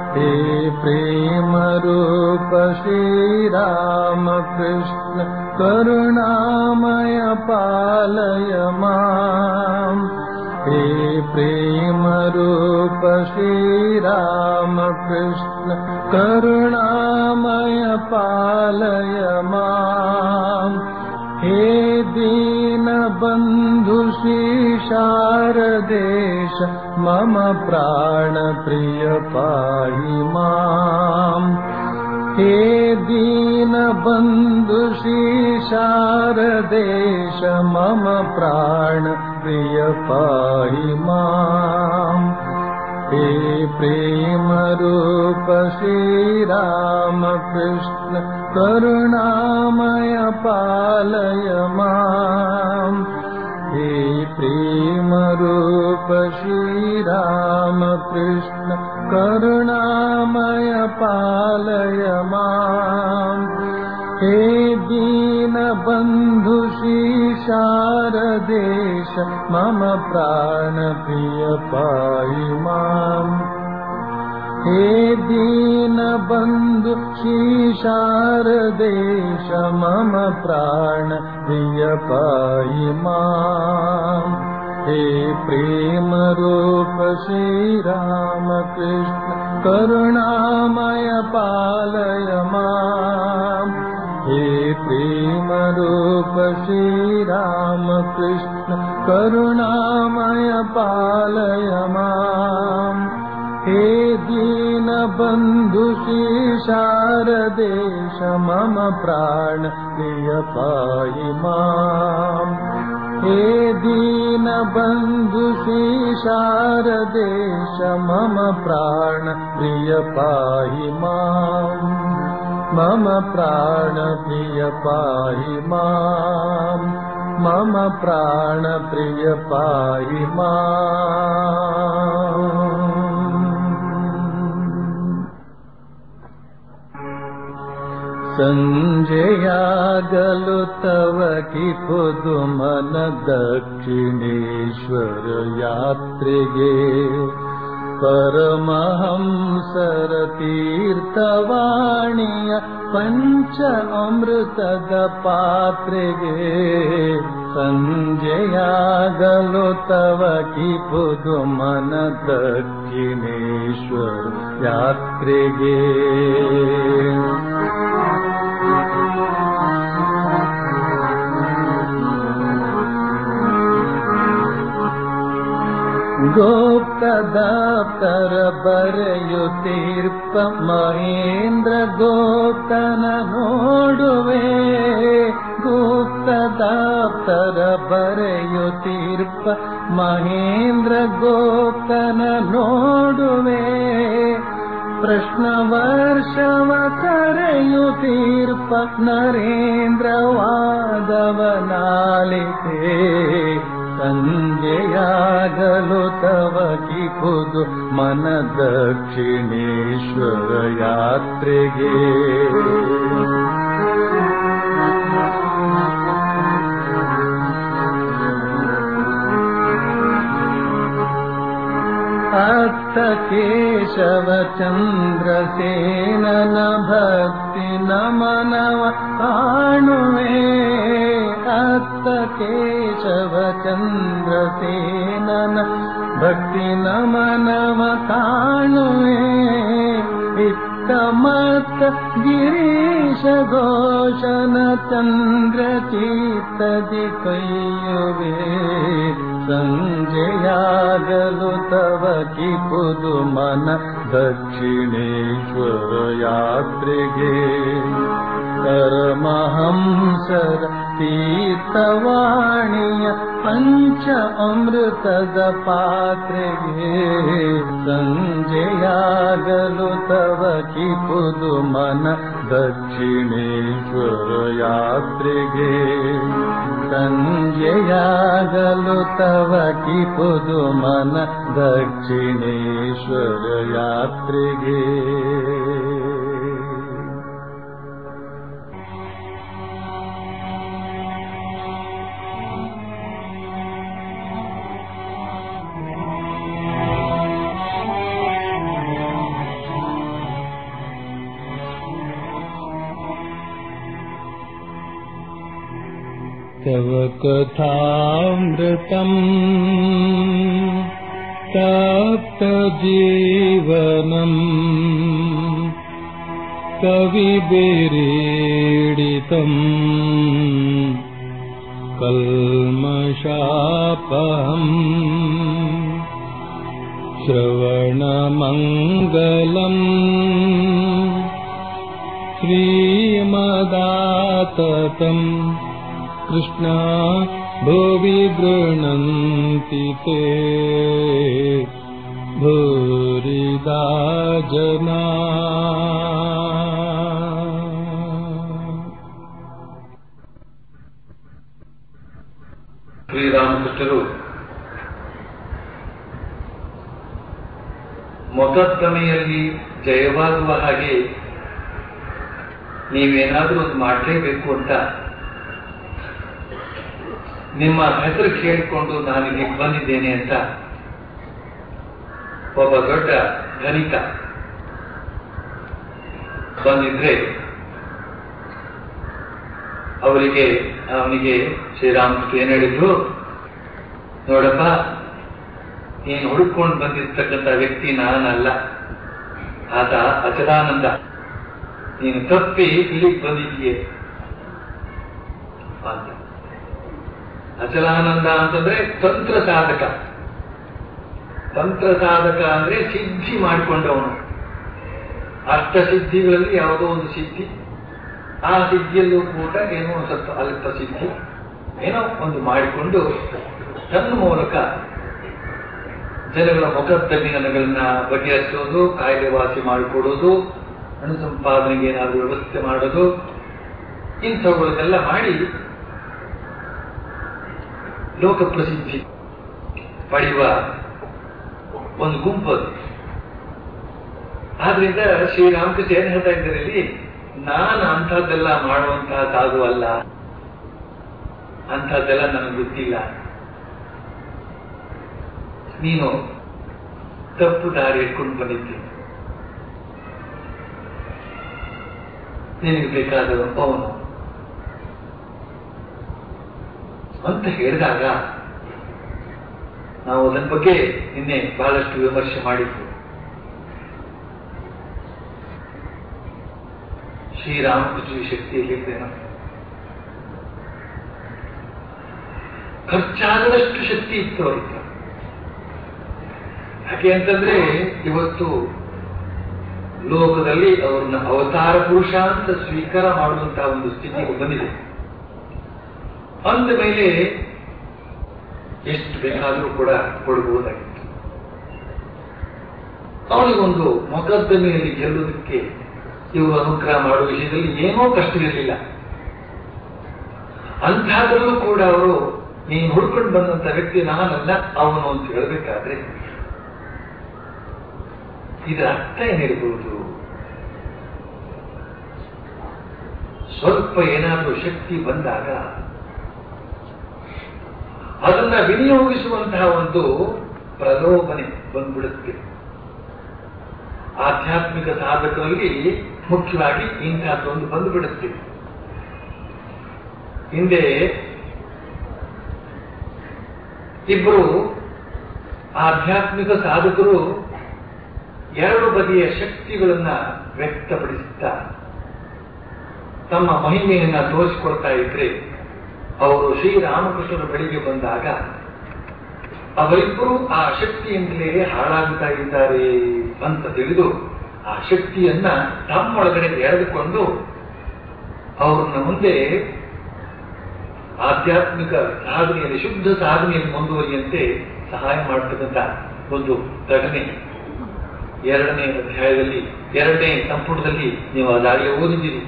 हे प्रेम रूप श्रीराम कृष्ण करुणामय पालय माम् हे प्रेम रूप श्रीराम कृष्ण करुणामय पालय माम् हे दीनबन्धु शारदेश मम प्राणप्रिय पाहि माम् हे दीनबन्धु शारदेश मम प्राणप्रिय पाहि माम् हे प्रेमरूप श्रीरामकृष्ण करुणामय पालय माम् हे प्रेमरूप श्रीरामकृष्ण करुणामय पालय माम् हे दीनबन्धु शारदेश मम प्राणप्रिय पाहि माम् हे दीनबन्धु शारदेश मम प्राणप्रिय पाहि माम् हे प्रेमरूप श्रीरामकृष्ण करुणामय पालय माम् हे प्रेमरूप श्रीरामकृष्ण करुणामय पालय माम् हे दीनबन्धु शारदेश मम प्राण प्रिय पाहि माम् हे दीनबन्धु शारदेश मम प्राण प्रिय पाहि माम् मम प्राण प्रिय पाहि माम् मम प्राण प्रिय पाहि माम् सञ्जयागलु तव कि पुदुमन दक्षिणेश्वर यात्रिगे परमहंसर तीर्थवाणीय पञ्च अमृतद पात्रेगे सञ्जयागलो तव कि पुदुमन दक्षिणेश्वर यात्रिगे ಗೋಪ್ತದಾಪ್ತರ ಬರೆಯುತ್ತೀರ್ಪ ಮಹೇಂದ್ರ ಗೋಪ್ತನ ನೋಡುವೆ ಗುಪ್ತದಾಪ್ತರ ಬರೆಯುತ್ತೀರ್ಪ ಮಹೇಂದ್ರ ಗೋಪ್ತನ ನೋಡುವೆ ಪ್ರಶ್ನ ವರ್ಷವ ಕರೆಯುತ್ತೀರ್ಪ ನರೇಂದ್ರ ವಾದವನಾಲಿತೆ ಸಂಜೆಯಾಗಲು ತವ ಕಿಪುದು ಮನ ದಕ್ಷಿಣೇಶ್ವರ ಯಾತ್ರೆಗೆ ಅತ್ತ ಕೇಶವ ಚಂದ್ರಸೇನನ ಭಕ್ತಿ ನಮನವ ಕಾಣುವೆ ಅತ್ತ ಕೇಶವ ಚಂದ್ರಸೇನನ ಭಕ್ತಿ ನಮನವ ಕಾಣುವೆ ಇತ್ತ ಮತ್ತ ಗಿರೀಶ ಘೋಷನ ಚಂದ್ರ ಚೀತದಿ ಕೈಯುವೆ ಸಂಜೆಯಾಗಲು ತವ ಕಿಪುದು ಮನ ದಕ್ಷಿಣೇಶ್ವರ ಯಾತ್ರೆಗೆ ಪರಮಹಂಸರ ತೀರ್ಥವಾಣಿಯ ಪಂಚ ಅಮೃತದ ಪಾತ್ರೆಗೆ ಸಂಜೆಯಾಗಲು ತವ ಕಿಪುದು ಮನ ದಕ್ಷಿಣೇಶ್ವರ ಯಾತ್ರೆಗೆ ಸಂಜೆಯಾಗಲು ತವ ಕಿಪುದು ಮನ ದಕ್ಷಿಣೇಶ್ವರ ಯಾತ್ರೆಗೆ तव कथामृतम् तप्तजीवनम् कविभिरीडितम् कल्मषापहम् श्रवणमङ्गलम् श्रीमदाततम् कृष्णा भुवि गृह्णन्ति ते भूरिदा जना ಶ್ರೀರಾಮಕೃಷ್ಣರು ಮೊಕದ್ದಮೆಯಲ್ಲಿ ಜಯವಾಗುವ ಹಾಗೆ ನೀವೇನಾದರೂ ಒಂದು ಮಾಡಲೇಬೇಕು ಅಂತ ನಿಮ್ಮ ಹೆಸರು ಕೇಳಿಕೊಂಡು ನಾನು ಇಲ್ಲಿಗೆ ಬಂದಿದ್ದೇನೆ ಅಂತ ಒಬ್ಬ ದೊಡ್ಡ ಧನಿಕ ಬಂದಿದ್ರೆ ಅವರಿಗೆ ಅವನಿಗೆ ಶ್ರೀರಾಮಕೃಷ್ಣ ಏನ್ ಹೇಳಿದ್ರು ನೋಡಪ್ಪ ನೀನು ಹುಡುಕೊಂಡು ಬಂದಿರ್ತಕ್ಕಂಥ ವ್ಯಕ್ತಿ ನಾನಲ್ಲ ಆತ ಅಚಲಾನಂದ ನೀನು ತಪ್ಪಿ ಇಲ್ಲಿಗೆ ಬಂದಿದ್ದೀಯೆ ಅಂತ ಅಚಲಾನಂದ ಅಂತಂದ್ರೆ ತಂತ್ರ ಸಾಧಕ ತಂತ್ರ ಸಾಧಕ ಅಂದ್ರೆ ಸಿದ್ಧಿ ಮಾಡಿಕೊಂಡವನು ಅಷ್ಟ ಸಿದ್ಧಿಗಳಲ್ಲಿ ಯಾವುದೋ ಒಂದು ಸಿದ್ಧಿ ಆ ಸಿದ್ಧಿಯಲ್ಲೂ ಕೂಡ ಏನೋ ಒಂದು ಸ್ವಲ್ಪ ಅಲ್ಪ ಸಿದ್ಧಿ ಏನೋ ಒಂದು ಮಾಡಿಕೊಂಡು ತನ್ನ ಮೂಲಕ ಜನಗಳ ಮೊಕದ್ದಮಿಗಳನ್ನ ಬಗೆಹರಿಸೋದು ಕಾಯ್ದೆ ವಾಸಿ ಮಾಡಿಕೊಡೋದು ಹಣ ಸಂಪಾದನೆಗೆ ಏನಾದರೂ ವ್ಯವಸ್ಥೆ ಮಾಡೋದು ಇಂಥವುಗಳನ್ನೆಲ್ಲ ಮಾಡಿ ಲೋಕ ಪ್ರಸಿದ್ಧಿ ಪಡೆಯುವ ಒಂದು ಗುಂಪದು ಆದ್ರಿಂದ ಶ್ರೀರಾಮಕೃಷ್ಣ ಏನ್ ಹೇಳ್ತಾ ಇದ್ದಾರೆ ಇಲ್ಲಿ ನಾನು ಅಂಥದ್ದೆಲ್ಲ ಮಾಡುವಂತಹ ಸಾಧು ಅಲ್ಲ ಅಂಥದ್ದೆಲ್ಲ ನನಗೆ ಗೊತ್ತಿಲ್ಲ ನೀನು ತಪ್ಪು ದಾರಿ ಇಟ್ಕೊಂಡು ಬಂದಿದ್ದೆ ನಿನಗೆ ಬೇಕಾದವ ಅವನು ಅಂತ ಹೇಳಿದಾಗ ನಾವು ಅದರ ಬಗ್ಗೆ ನಿನ್ನೆ ಬಹಳಷ್ಟು ವಿಮರ್ಶೆ ಮಾಡಿದ್ವಿ ಶ್ರೀರಾಮಕೃಷ್ಣ ಶಕ್ತಿಯಲ್ಲಿದ್ದೇನೋ ಖರ್ಚಾಗದಷ್ಟು ಶಕ್ತಿ ಇತ್ತು ಅವರಿಗೆ ಯಾಕೆ ಅಂತಂದ್ರೆ ಇವತ್ತು ಲೋಕದಲ್ಲಿ ಅವ್ರನ್ನ ಅವತಾರ ಪುರುಷ ಅಂತ ಸ್ವೀಕಾರ ಮಾಡುವಂತಹ ಒಂದು ಸ್ಥಿತಿಗೆ ಬಂದಿದೆ ಅಂದ ಮೇಲೆ ಎಷ್ಟು ಬೇಕಾದರೂ ಕೂಡ ಕೊಡಬಹುದಾಗಿತ್ತು ಅವನಿಗೊಂದು ಮೊಕದ್ದಮೆಯಲ್ಲಿ ಗೆಲ್ಲುವುದಕ್ಕೆ ಇವರು ಅನುಗ್ರಹ ಮಾಡುವ ವಿಷಯದಲ್ಲಿ ಏನೋ ಕಷ್ಟ ಇರಲಿಲ್ಲ ಅಂಥದ್ರಲ್ಲೂ ಕೂಡ ಅವರು ನೀನು ಹುಡ್ಕೊಂಡು ಬಂದಂತ ವ್ಯಕ್ತಿ ನಾನಲ್ಲ ಅವನು ಅಂತ ಹೇಳಬೇಕಾದ್ರೆ ಇದರ ಅರ್ಥ ಏನಿರಬಹುದು ಸ್ವಲ್ಪ ಏನಾದರೂ ಶಕ್ತಿ ಬಂದಾಗ ಅದನ್ನ ವಿನಿಯೋಗಿಸುವಂತಹ ಒಂದು ಪ್ರಲೋಭನೆ ಬಂದ್ಬಿಡುತ್ತೆ ಆಧ್ಯಾತ್ಮಿಕ ಸಾಧಕರಲ್ಲಿ ಮುಖ್ಯವಾಗಿ ಇಂತಹದ್ದೊಂದು ಬಂದುಬಿಡುತ್ತೆ ಹಿಂದೆ ಇಬ್ಬರು ಆಧ್ಯಾತ್ಮಿಕ ಸಾಧಕರು ಎರಡು ಬಗೆಯ ಶಕ್ತಿಗಳನ್ನ ವ್ಯಕ್ತಪಡಿಸುತ್ತಾ ತಮ್ಮ ಮಹಿಮೆಯನ್ನ ತೋರಿಸಿಕೊಡ್ತಾ ಇದ್ರೆ ಅವರು ಶ್ರೀರಾಮಕೃಷ್ಣರ ಬಳಿಗೆ ಬಂದಾಗ ಅವರಿಬ್ಬರು ಆ ಶಕ್ತಿಯಿಂದಲೇ ಹಾಳಾಗುತ್ತಾ ಇದ್ದಾರೆ ಅಂತ ತಿಳಿದು ಆ ಶಕ್ತಿಯನ್ನ ತಮ್ಮೊಳಗಡೆ ಎಳೆದುಕೊಂಡು ಅವ್ರನ್ನ ಮುಂದೆ ಆಧ್ಯಾತ್ಮಿಕ ಸಾಧನೆಯಲ್ಲಿ ಶುದ್ಧ ಸಾಧನೆಯಲ್ಲಿ ಮುಂದುವರಿಯಂತೆ ಸಹಾಯ ಮಾಡತಕ್ಕಂಥ ಒಂದು ಘಟನೆ ಎರಡನೇ ಅಧ್ಯಾಯದಲ್ಲಿ ಎರಡನೇ ಸಂಪುಟದಲ್ಲಿ ನೀವು ಅದಾಗಲೇ ಓದಿದ್ದೀರಿ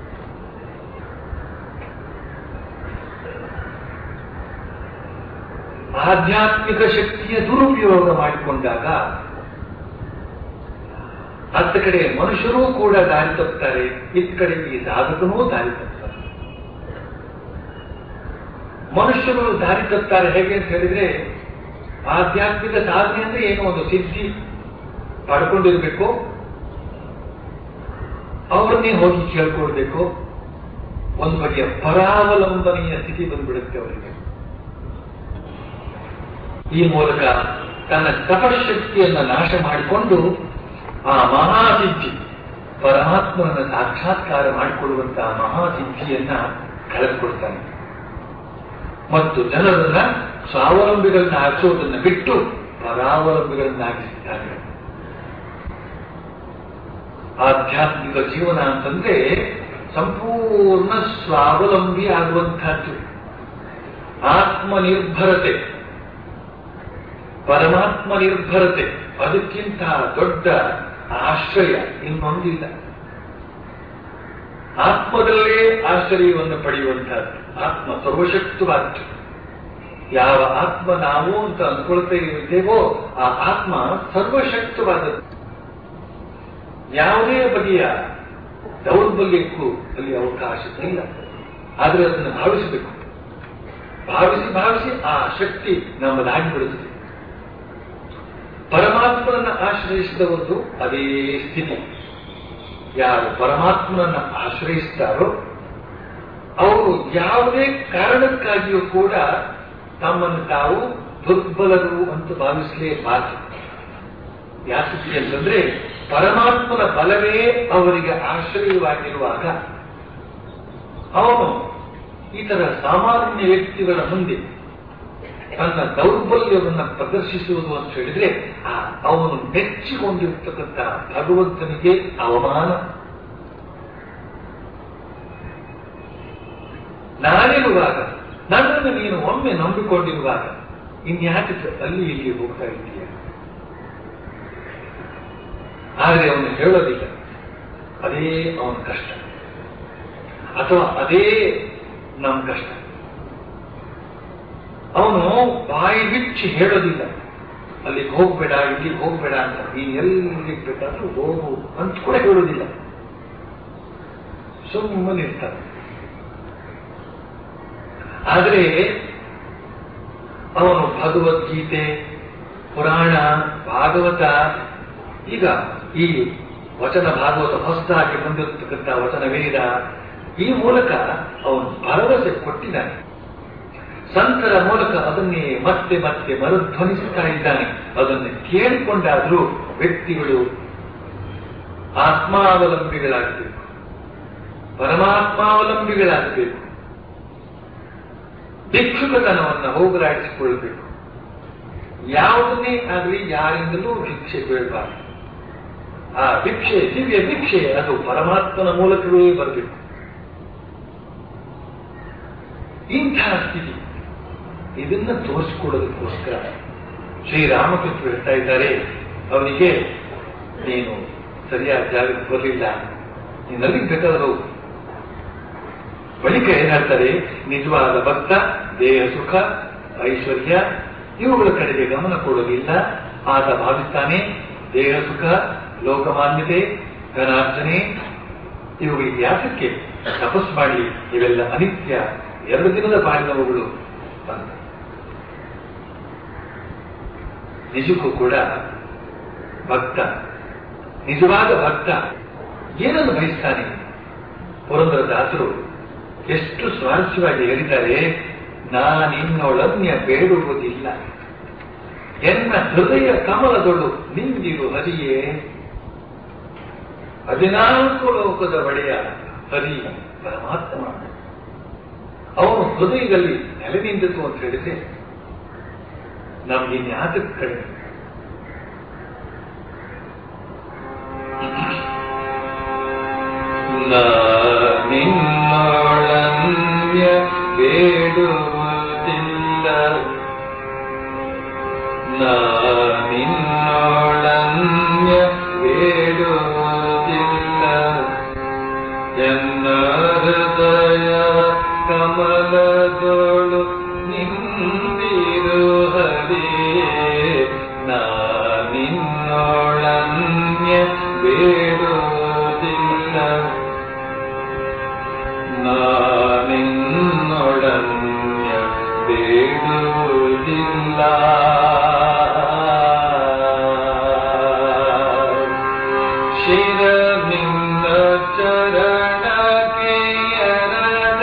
ಆಧ್ಯಾತ್ಮಿಕ ಶಕ್ತಿಯ ದುರುಪಯೋಗ ಮಾಡಿಕೊಂಡಾಗ ಅತ್ತ ಕಡೆ ಮನುಷ್ಯರೂ ಕೂಡ ದಾರಿ ತಪ್ಪುತ್ತಾರೆ ಇತ್ತ ಕಡೆ ಈ ಸಾಧಕನೂ ದಾರಿ ತಪ್ಪುತ್ತಾರೆ ಮನುಷ್ಯರು ದಾರಿ ತಪ್ಪುತ್ತಾರೆ ಹೇಗೆ ಅಂತ ಹೇಳಿದ್ರೆ ಆಧ್ಯಾತ್ಮಿಕ ಸಾಧನೆ ಅಂದ್ರೆ ಏನೋ ಒಂದು ಸಿದ್ಧಿ ಪಡ್ಕೊಂಡಿರ್ಬೇಕು ಅವ್ರನ್ನೇ ಹೋಗಿ ಕೇಳ್ಕೊಳ್ಬೇಕು ಒಂದು ಬಗೆಯ ಪರಾವಲಂಬನೆಯ ಸ್ಥಿತಿ ಬಂದ್ಬಿಡುತ್ತೆ ಅವರಿಗೆ ಈ ಮೂಲಕ ತನ್ನ ತಪಶಕ್ತಿಯನ್ನ ನಾಶ ಮಾಡಿಕೊಂಡು ಆ ಮಹಾಸಿದ್ಧಿ ಪರಮಾತ್ಮನನ್ನ ಸಾಕ್ಷಾತ್ಕಾರ ಮಾಡಿಕೊಳ್ಳುವಂತಹ ಮಹಾಸಿದ್ಧಿಯನ್ನ ಕಳೆದುಕೊಳ್ತಾನೆ ಮತ್ತು ಜನರನ್ನ ಸ್ವಾವಲಂಬಿಗಳನ್ನ ಆಗಿಸೋದನ್ನ ಬಿಟ್ಟು ಪರಾವಲಂಬಿಗಳನ್ನಾಗಿಸಿದ್ದಾನೆ ಆಧ್ಯಾತ್ಮಿಕ ಜೀವನ ಅಂತಂದ್ರೆ ಸಂಪೂರ್ಣ ಸ್ವಾವಲಂಬಿ ಆಗುವಂತಹದ್ದು ಆತ್ಮನಿರ್ಭರತೆ ಪರಮಾತ್ಮ ನಿರ್ಭರತೆ ಅದಕ್ಕಿಂತ ದೊಡ್ಡ ಆಶ್ರಯ ಇನ್ನೊಂದಿಲ್ಲ ಆತ್ಮದಲ್ಲೇ ಆಶ್ರಯವನ್ನು ಪಡೆಯುವಂತಹದ್ದು ಆತ್ಮ ಸರ್ವಶಕ್ತವಾದ್ದು ಯಾವ ಆತ್ಮ ನಾವು ಅಂತ ಅಂದ್ಕೊಳ್ತಾ ಇದ್ದೇವೋ ಆ ಆತ್ಮ ಸರ್ವಶಕ್ತವಾದದ್ದು ಯಾವುದೇ ಬಗೆಯ ದೌರ್ಬಲ್ಯಕ್ಕೂ ಅಲ್ಲಿ ಅವಕಾಶ ಇಲ್ಲ ಆದರೆ ಅದನ್ನು ಭಾವಿಸಬೇಕು ಭಾವಿಸಿ ಭಾವಿಸಿ ಆ ಶಕ್ತಿ ನಮ್ಮದಾಗಿ ಬಿಡುತ್ತದೆ ಪರಮಾತ್ಮನನ್ನ ಆಶ್ರಯಿಸಿದವರದು ಅದೇ ಸ್ಥಿತಿ ಯಾರು ಪರಮಾತ್ಮನನ್ನ ಆಶ್ರಯಿಸ್ತಾರೋ ಅವರು ಯಾವುದೇ ಕಾರಣಕ್ಕಾಗಿಯೂ ಕೂಡ ತಮ್ಮನ್ನು ತಾವು ದುರ್ಬಲರು ಅಂತ ಭಾವಿಸಲೇಬಾರದು ಯಾಕೆ ಅಂತಂದ್ರೆ ಪರಮಾತ್ಮನ ಬಲವೇ ಅವರಿಗೆ ಆಶ್ರಯವಾಗಿರುವಾಗ ಅವನು ಇತರ ಸಾಮಾನ್ಯ ವ್ಯಕ್ತಿಗಳ ಮುಂದೆ ತನ್ನ ದೌರ್ಬಲ್ಯವನ್ನು ಪ್ರದರ್ಶಿಸುವುದು ಅಂತ ಹೇಳಿದ್ರೆ ಆ ಅವನು ಮೆಚ್ಚಿಕೊಂಡಿರ್ತಕ್ಕಂಥ ಭಗವಂತನಿಗೆ ಅವಮಾನ ನಾನಿರುವಾಗ ನನ್ನನ್ನು ನೀನು ಒಮ್ಮೆ ನಂಬಿಕೊಂಡಿರುವಾಗ ಇನ್ಯಾಕೆ ಅಲ್ಲಿ ಇಲ್ಲಿ ಹೋಗ್ತಾ ಇದೆಯಾ ಆದರೆ ಅವನು ಹೇಳೋದಿಲ್ಲ ಅದೇ ಅವನ ಕಷ್ಟ ಅಥವಾ ಅದೇ ನಮ್ಮ ಕಷ್ಟ ಅವನು ಬಾಯಿ ಬಿಚ್ಚಿ ಹೇಳೋದಿಲ್ಲ ಅಲ್ಲಿಗೆ ಹೋಗ್ಬೇಡ ಇಲ್ಲಿಗೆ ಹೋಗ್ಬೇಡ ಅಂತ ನೀನು ಎಲ್ಲಿಗೆ ಬೇಕಾದ್ರೂ ಹೋಗು ಅಂತ ಕೂಡ ಹೇಳೋದಿಲ್ಲ ಸುಮ್ಮನೆ ಇರ್ತಾನೆ ಆದರೆ ಅವನು ಭಗವದ್ಗೀತೆ ಪುರಾಣ ಭಾಗವತ ಈಗ ಈ ವಚನ ಭಾಗವತ ಹೊಸದಾಗಿ ಬಂದಿರತಕ್ಕಂಥ ವಚನ ವೇದ ಈ ಮೂಲಕ ಅವನು ಭರವಸೆ ಕೊಟ್ಟಿದ್ದಾನೆ ಸಂತರ ಮೂಲಕ ಅದನ್ನೇ ಮತ್ತೆ ಮತ್ತೆ ಮರುಧ್ವನಿಸುತ್ತಾ ಇದ್ದಾನೆ ಅದನ್ನು ಕೇಳಿಕೊಂಡಾದರೂ ವ್ಯಕ್ತಿಗಳು ಆತ್ಮಾವಲಂಬಿಗಳಾಗಬೇಕು ಪರಮಾತ್ಮಾವಲಂಬಿಗಳಾಗಬೇಕು ಭಿಕ್ಷುಕತನವನ್ನು ಹೋಗಲಾಡಿಸಿಕೊಳ್ಳಬೇಕು ಯಾವುದನ್ನೇ ಆಗಲಿ ಯಾರಿಂದಲೂ ಭಿಕ್ಷೆ ಬೀಳಬಾರದು ಆ ಭಿಕ್ಷೆ ದಿವ್ಯ ಭಿಕ್ಷೆ ಅದು ಪರಮಾತ್ಮನ ಮೂಲಕವೇ ಬರಬೇಕು ಇಂತಹ ಸ್ಥಿತಿ ಇದನ್ನ ತೋರಿಸಿಕೊಡೋದಕ್ಕೋಸ್ಕರ ಶ್ರೀರಾಮಕೃಷ್ಣ ಹೇಳ್ತಾ ಇದ್ದಾರೆ ಅವನಿಗೆ ನೀನು ಸರಿಯಾದ ಜಾಗಕ್ಕೆ ಬರಲಿಲ್ಲ ನೀನು ಅಲ್ಲಿಗೆ ಬೇಕಾದ್ರೆ ಹೋಗು ಬಳಿಕ ಏನ್ ಹೇಳ್ತಾರೆ ನಿಜವಾದ ಭಕ್ತ ದೇಹ ಸುಖ ಐಶ್ವರ್ಯ ಇವುಗಳ ಕಡೆಗೆ ಗಮನ ಕೊಡೋದಿಲ್ಲ ಆತ ಭಾವಿಸ್ತಾನೆ ದೇಹ ಸುಖ ಲೋಕಮಾನ್ಯತೆ ಧನಾರ್ಜನೆ ಇವುಗಳಿಗೆ ಯಾತಕ್ಕೆ ತಪಸ್ ಮಾಡಿ ಇವೆಲ್ಲ ಅನಿತ್ಯ ಎರಡು ದಿನದ ಬಾಳಿನವುಗಳು ಅಂತ ನಿಜಕ್ಕೂ ಕೂಡ ಭಕ್ತ ನಿಜವಾದ ಭಕ್ತ ಏನನ್ನು ಬಯಸ್ತಾನೆ ಪುರಂದರ ದಾಸರು ಎಷ್ಟು ಸ್ವಾರಸ್ಯವಾಗಿ ಹೇಳಿದ್ದಾರೆ ನಾನಿನ್ನೊಳನ್ಯ ಬೇಡುವುದಿಲ್ಲ ಎನ್ನ ಹೃದಯ ಕಮಲದೊಳು ನಿಂದಿರು ಹರಿಯೇ ಹದಿನಾಲ್ಕು ಲೋಕದ ಒಡೆಯ ಹರಿ ಪರಮಾತ್ಮ ಅವನು ಹೃದಯದಲ್ಲಿ ನೆಲೆ ನಿಂತಿತು ಅಂತ ಹೇಳಿದ್ರೆ ನಮ್ಗೆ ಇನ್ಯಾತಕ್ಕೆ ಕಡಿಮೆ ನಿನ್ನೊಳನ್ಯ ಬೇಡುವುದಿಲ್ಲ ನಿನ್ನೊಳನ್ಯ ಬೇಡುವುದಿಲ್ಲ ಎನ್ನ ಹೃದಯ ಕಮಲದೊಳು ನಿಂದಿರು ಹರಿಯೇ ನಾ ನಿನ್ನೊಳನ್ಯ ಬೇಡುವುದಿಲ್ಲ ನಾನಿನ್ನೊಡನ್ಯ ಬೇಡುವುದಿಲ್ಲ ಶಿರ ನಿನ್ನ ಚರಣಕ್ಕೆ ಎರಣ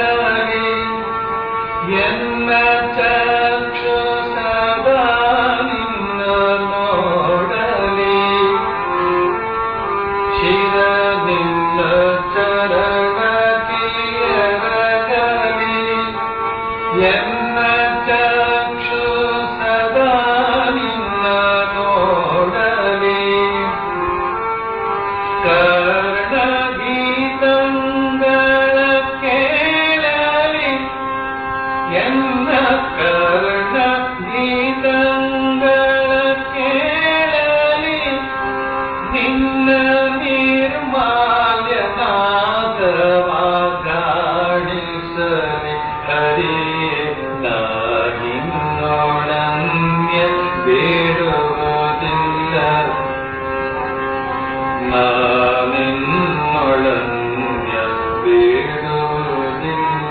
ನಾನಿನ್ನೊಳನ್ಯ ಬೇಡುವುದಿಲ್ಲ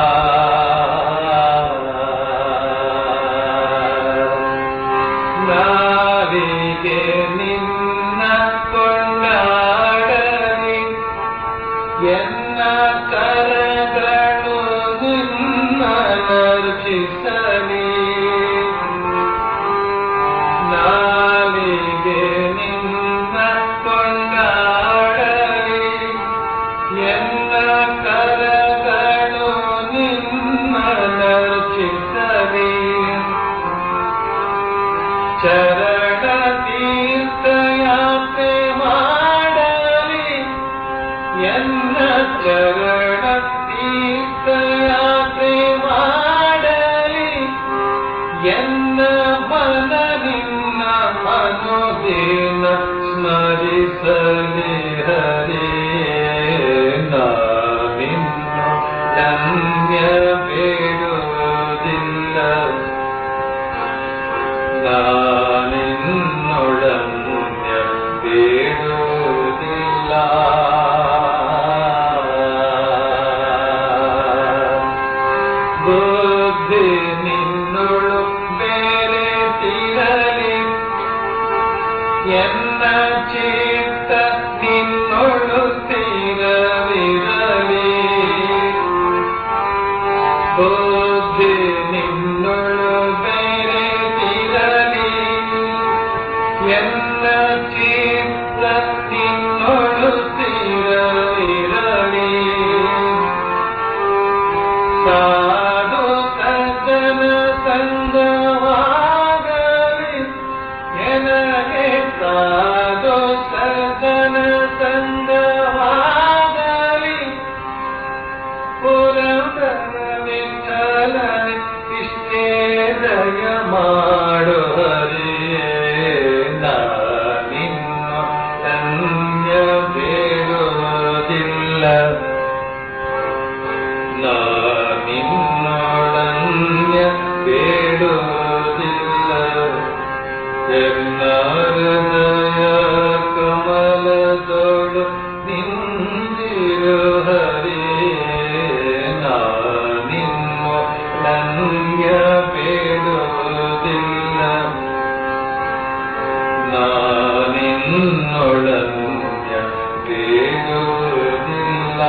ನಾಲಿಗೆ ನಿನ್ನ ಕೊಂಡಾಡಲಿ ಎನ್ನ ಕರಗಳು ನಿನ್ನ ನರ್ಚಿಸಲಿ ನಾಲಿಗೆ ನಿನ್ನ ಕೊಂಡಾಡಲಿ ಎನ್ನ ಕರಗಳು ನಿನ್ನ ನರ್ಚಿಸಲಿ ಚರಣ ತೀರ್ಥಯಾತ್ರೆ ಮಾಡಲಿ ಎನ್ನ ಚರಣ ತೀರ್ಥಯಾತ್ರೆ ಮಾಡಲಿ ಎನ್ನ ಮನ ನಿನ್ನ ಮನೋದೇನ ಸ್ಮರಿಸಲಿ ಹರೇ ನಾನಿನ್ನು ಧನ್ಯ ಬೇಡುವುದಿಲ್ಲ ನಾನಿನ್ನೊಳನ್ಯ ಬೇಡುವುದಿಲ್ಲ ಬುದ್ಧಿ ನಿನ್ನೊಳು ಬೇರೆ ತಿರಲಿ ಎನ್ನ ಚಿತ್ತ ನಿನ್ನೊಳು ತೀರವಿರಲಿ ಬುದ್ಧಿ ನಿನ್ನೊಳು ಬೇರೆ ತಿರಲಿ ಎನ್ನ ಚಿತ್ತ ನಿನ್ನೊಳು ತೀರವಿರಲಿ ಸಾಧು ಸಜ್ಜನ ಸಂಗವಾಗಲಿ ಎನಗೆ ಸಾಧು ಸಜ್ಜನ ಸಂಗವಾಗಲಿ ಪುರಂದರ ವಿಠಲನೆ ಇಷ್ಟೇ ದಯ ಮಾಡು ಹರಿಯೇ ನಾನಿನ್ನ ಧನ್ಯ ಬೇಡುವುದಿಲ್ಲ ನಾನಿನ್ನೊಳನ್ಯ ಬೇಡುವುದಿಲ್ಲ ಎನ್ನ ಹೃದಯ ಕಮಲದೊಳು ನಿಂದಿರು ಹರಿಯೇ ನಾನಿನ್ನೊಳನ್ಯ ಬೇಡುವುದಿಲ್ಲ ನಾನಿನ್ನೊಳನ್ಯ ಬೇಡುವುದಿಲ್ಲ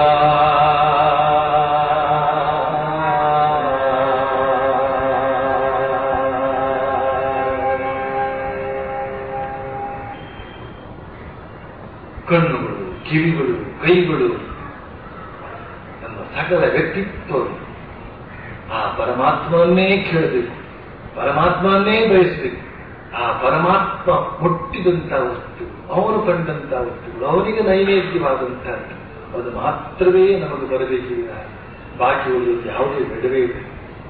ಕಣ್ಣುಗಳು ಕಿವಿಗಳು ಕೈಗಳು ನಮ್ಮ ಸಕಲ ವ್ಯಕ್ತಿತ್ವ ಆ ಪರಮಾತ್ಮವನ್ನೇ ಕೇಳಬೇಕು ಪರಮಾತ್ಮವನ್ನೇ ಬಯಸಬೇಕು ಆ ಪರಮಾತ್ಮ ಮುಟ್ಟಿದಂತ ವಸ್ತು ಅವನು ಕಂಡಂತ ವಸ್ತುಗಳು ಅವನಿಗೆ ನೈವೇದ್ಯವಾದಂತಹ ಅದು ಮಾತ್ರವೇ ನಮಗೆ ಬರಬೇಕಿಲ್ಲ ಬಾಕಿ ಉಳಿದು ಯಾವುದೇ ಬೇಡವೇ ಇಲ್ಲ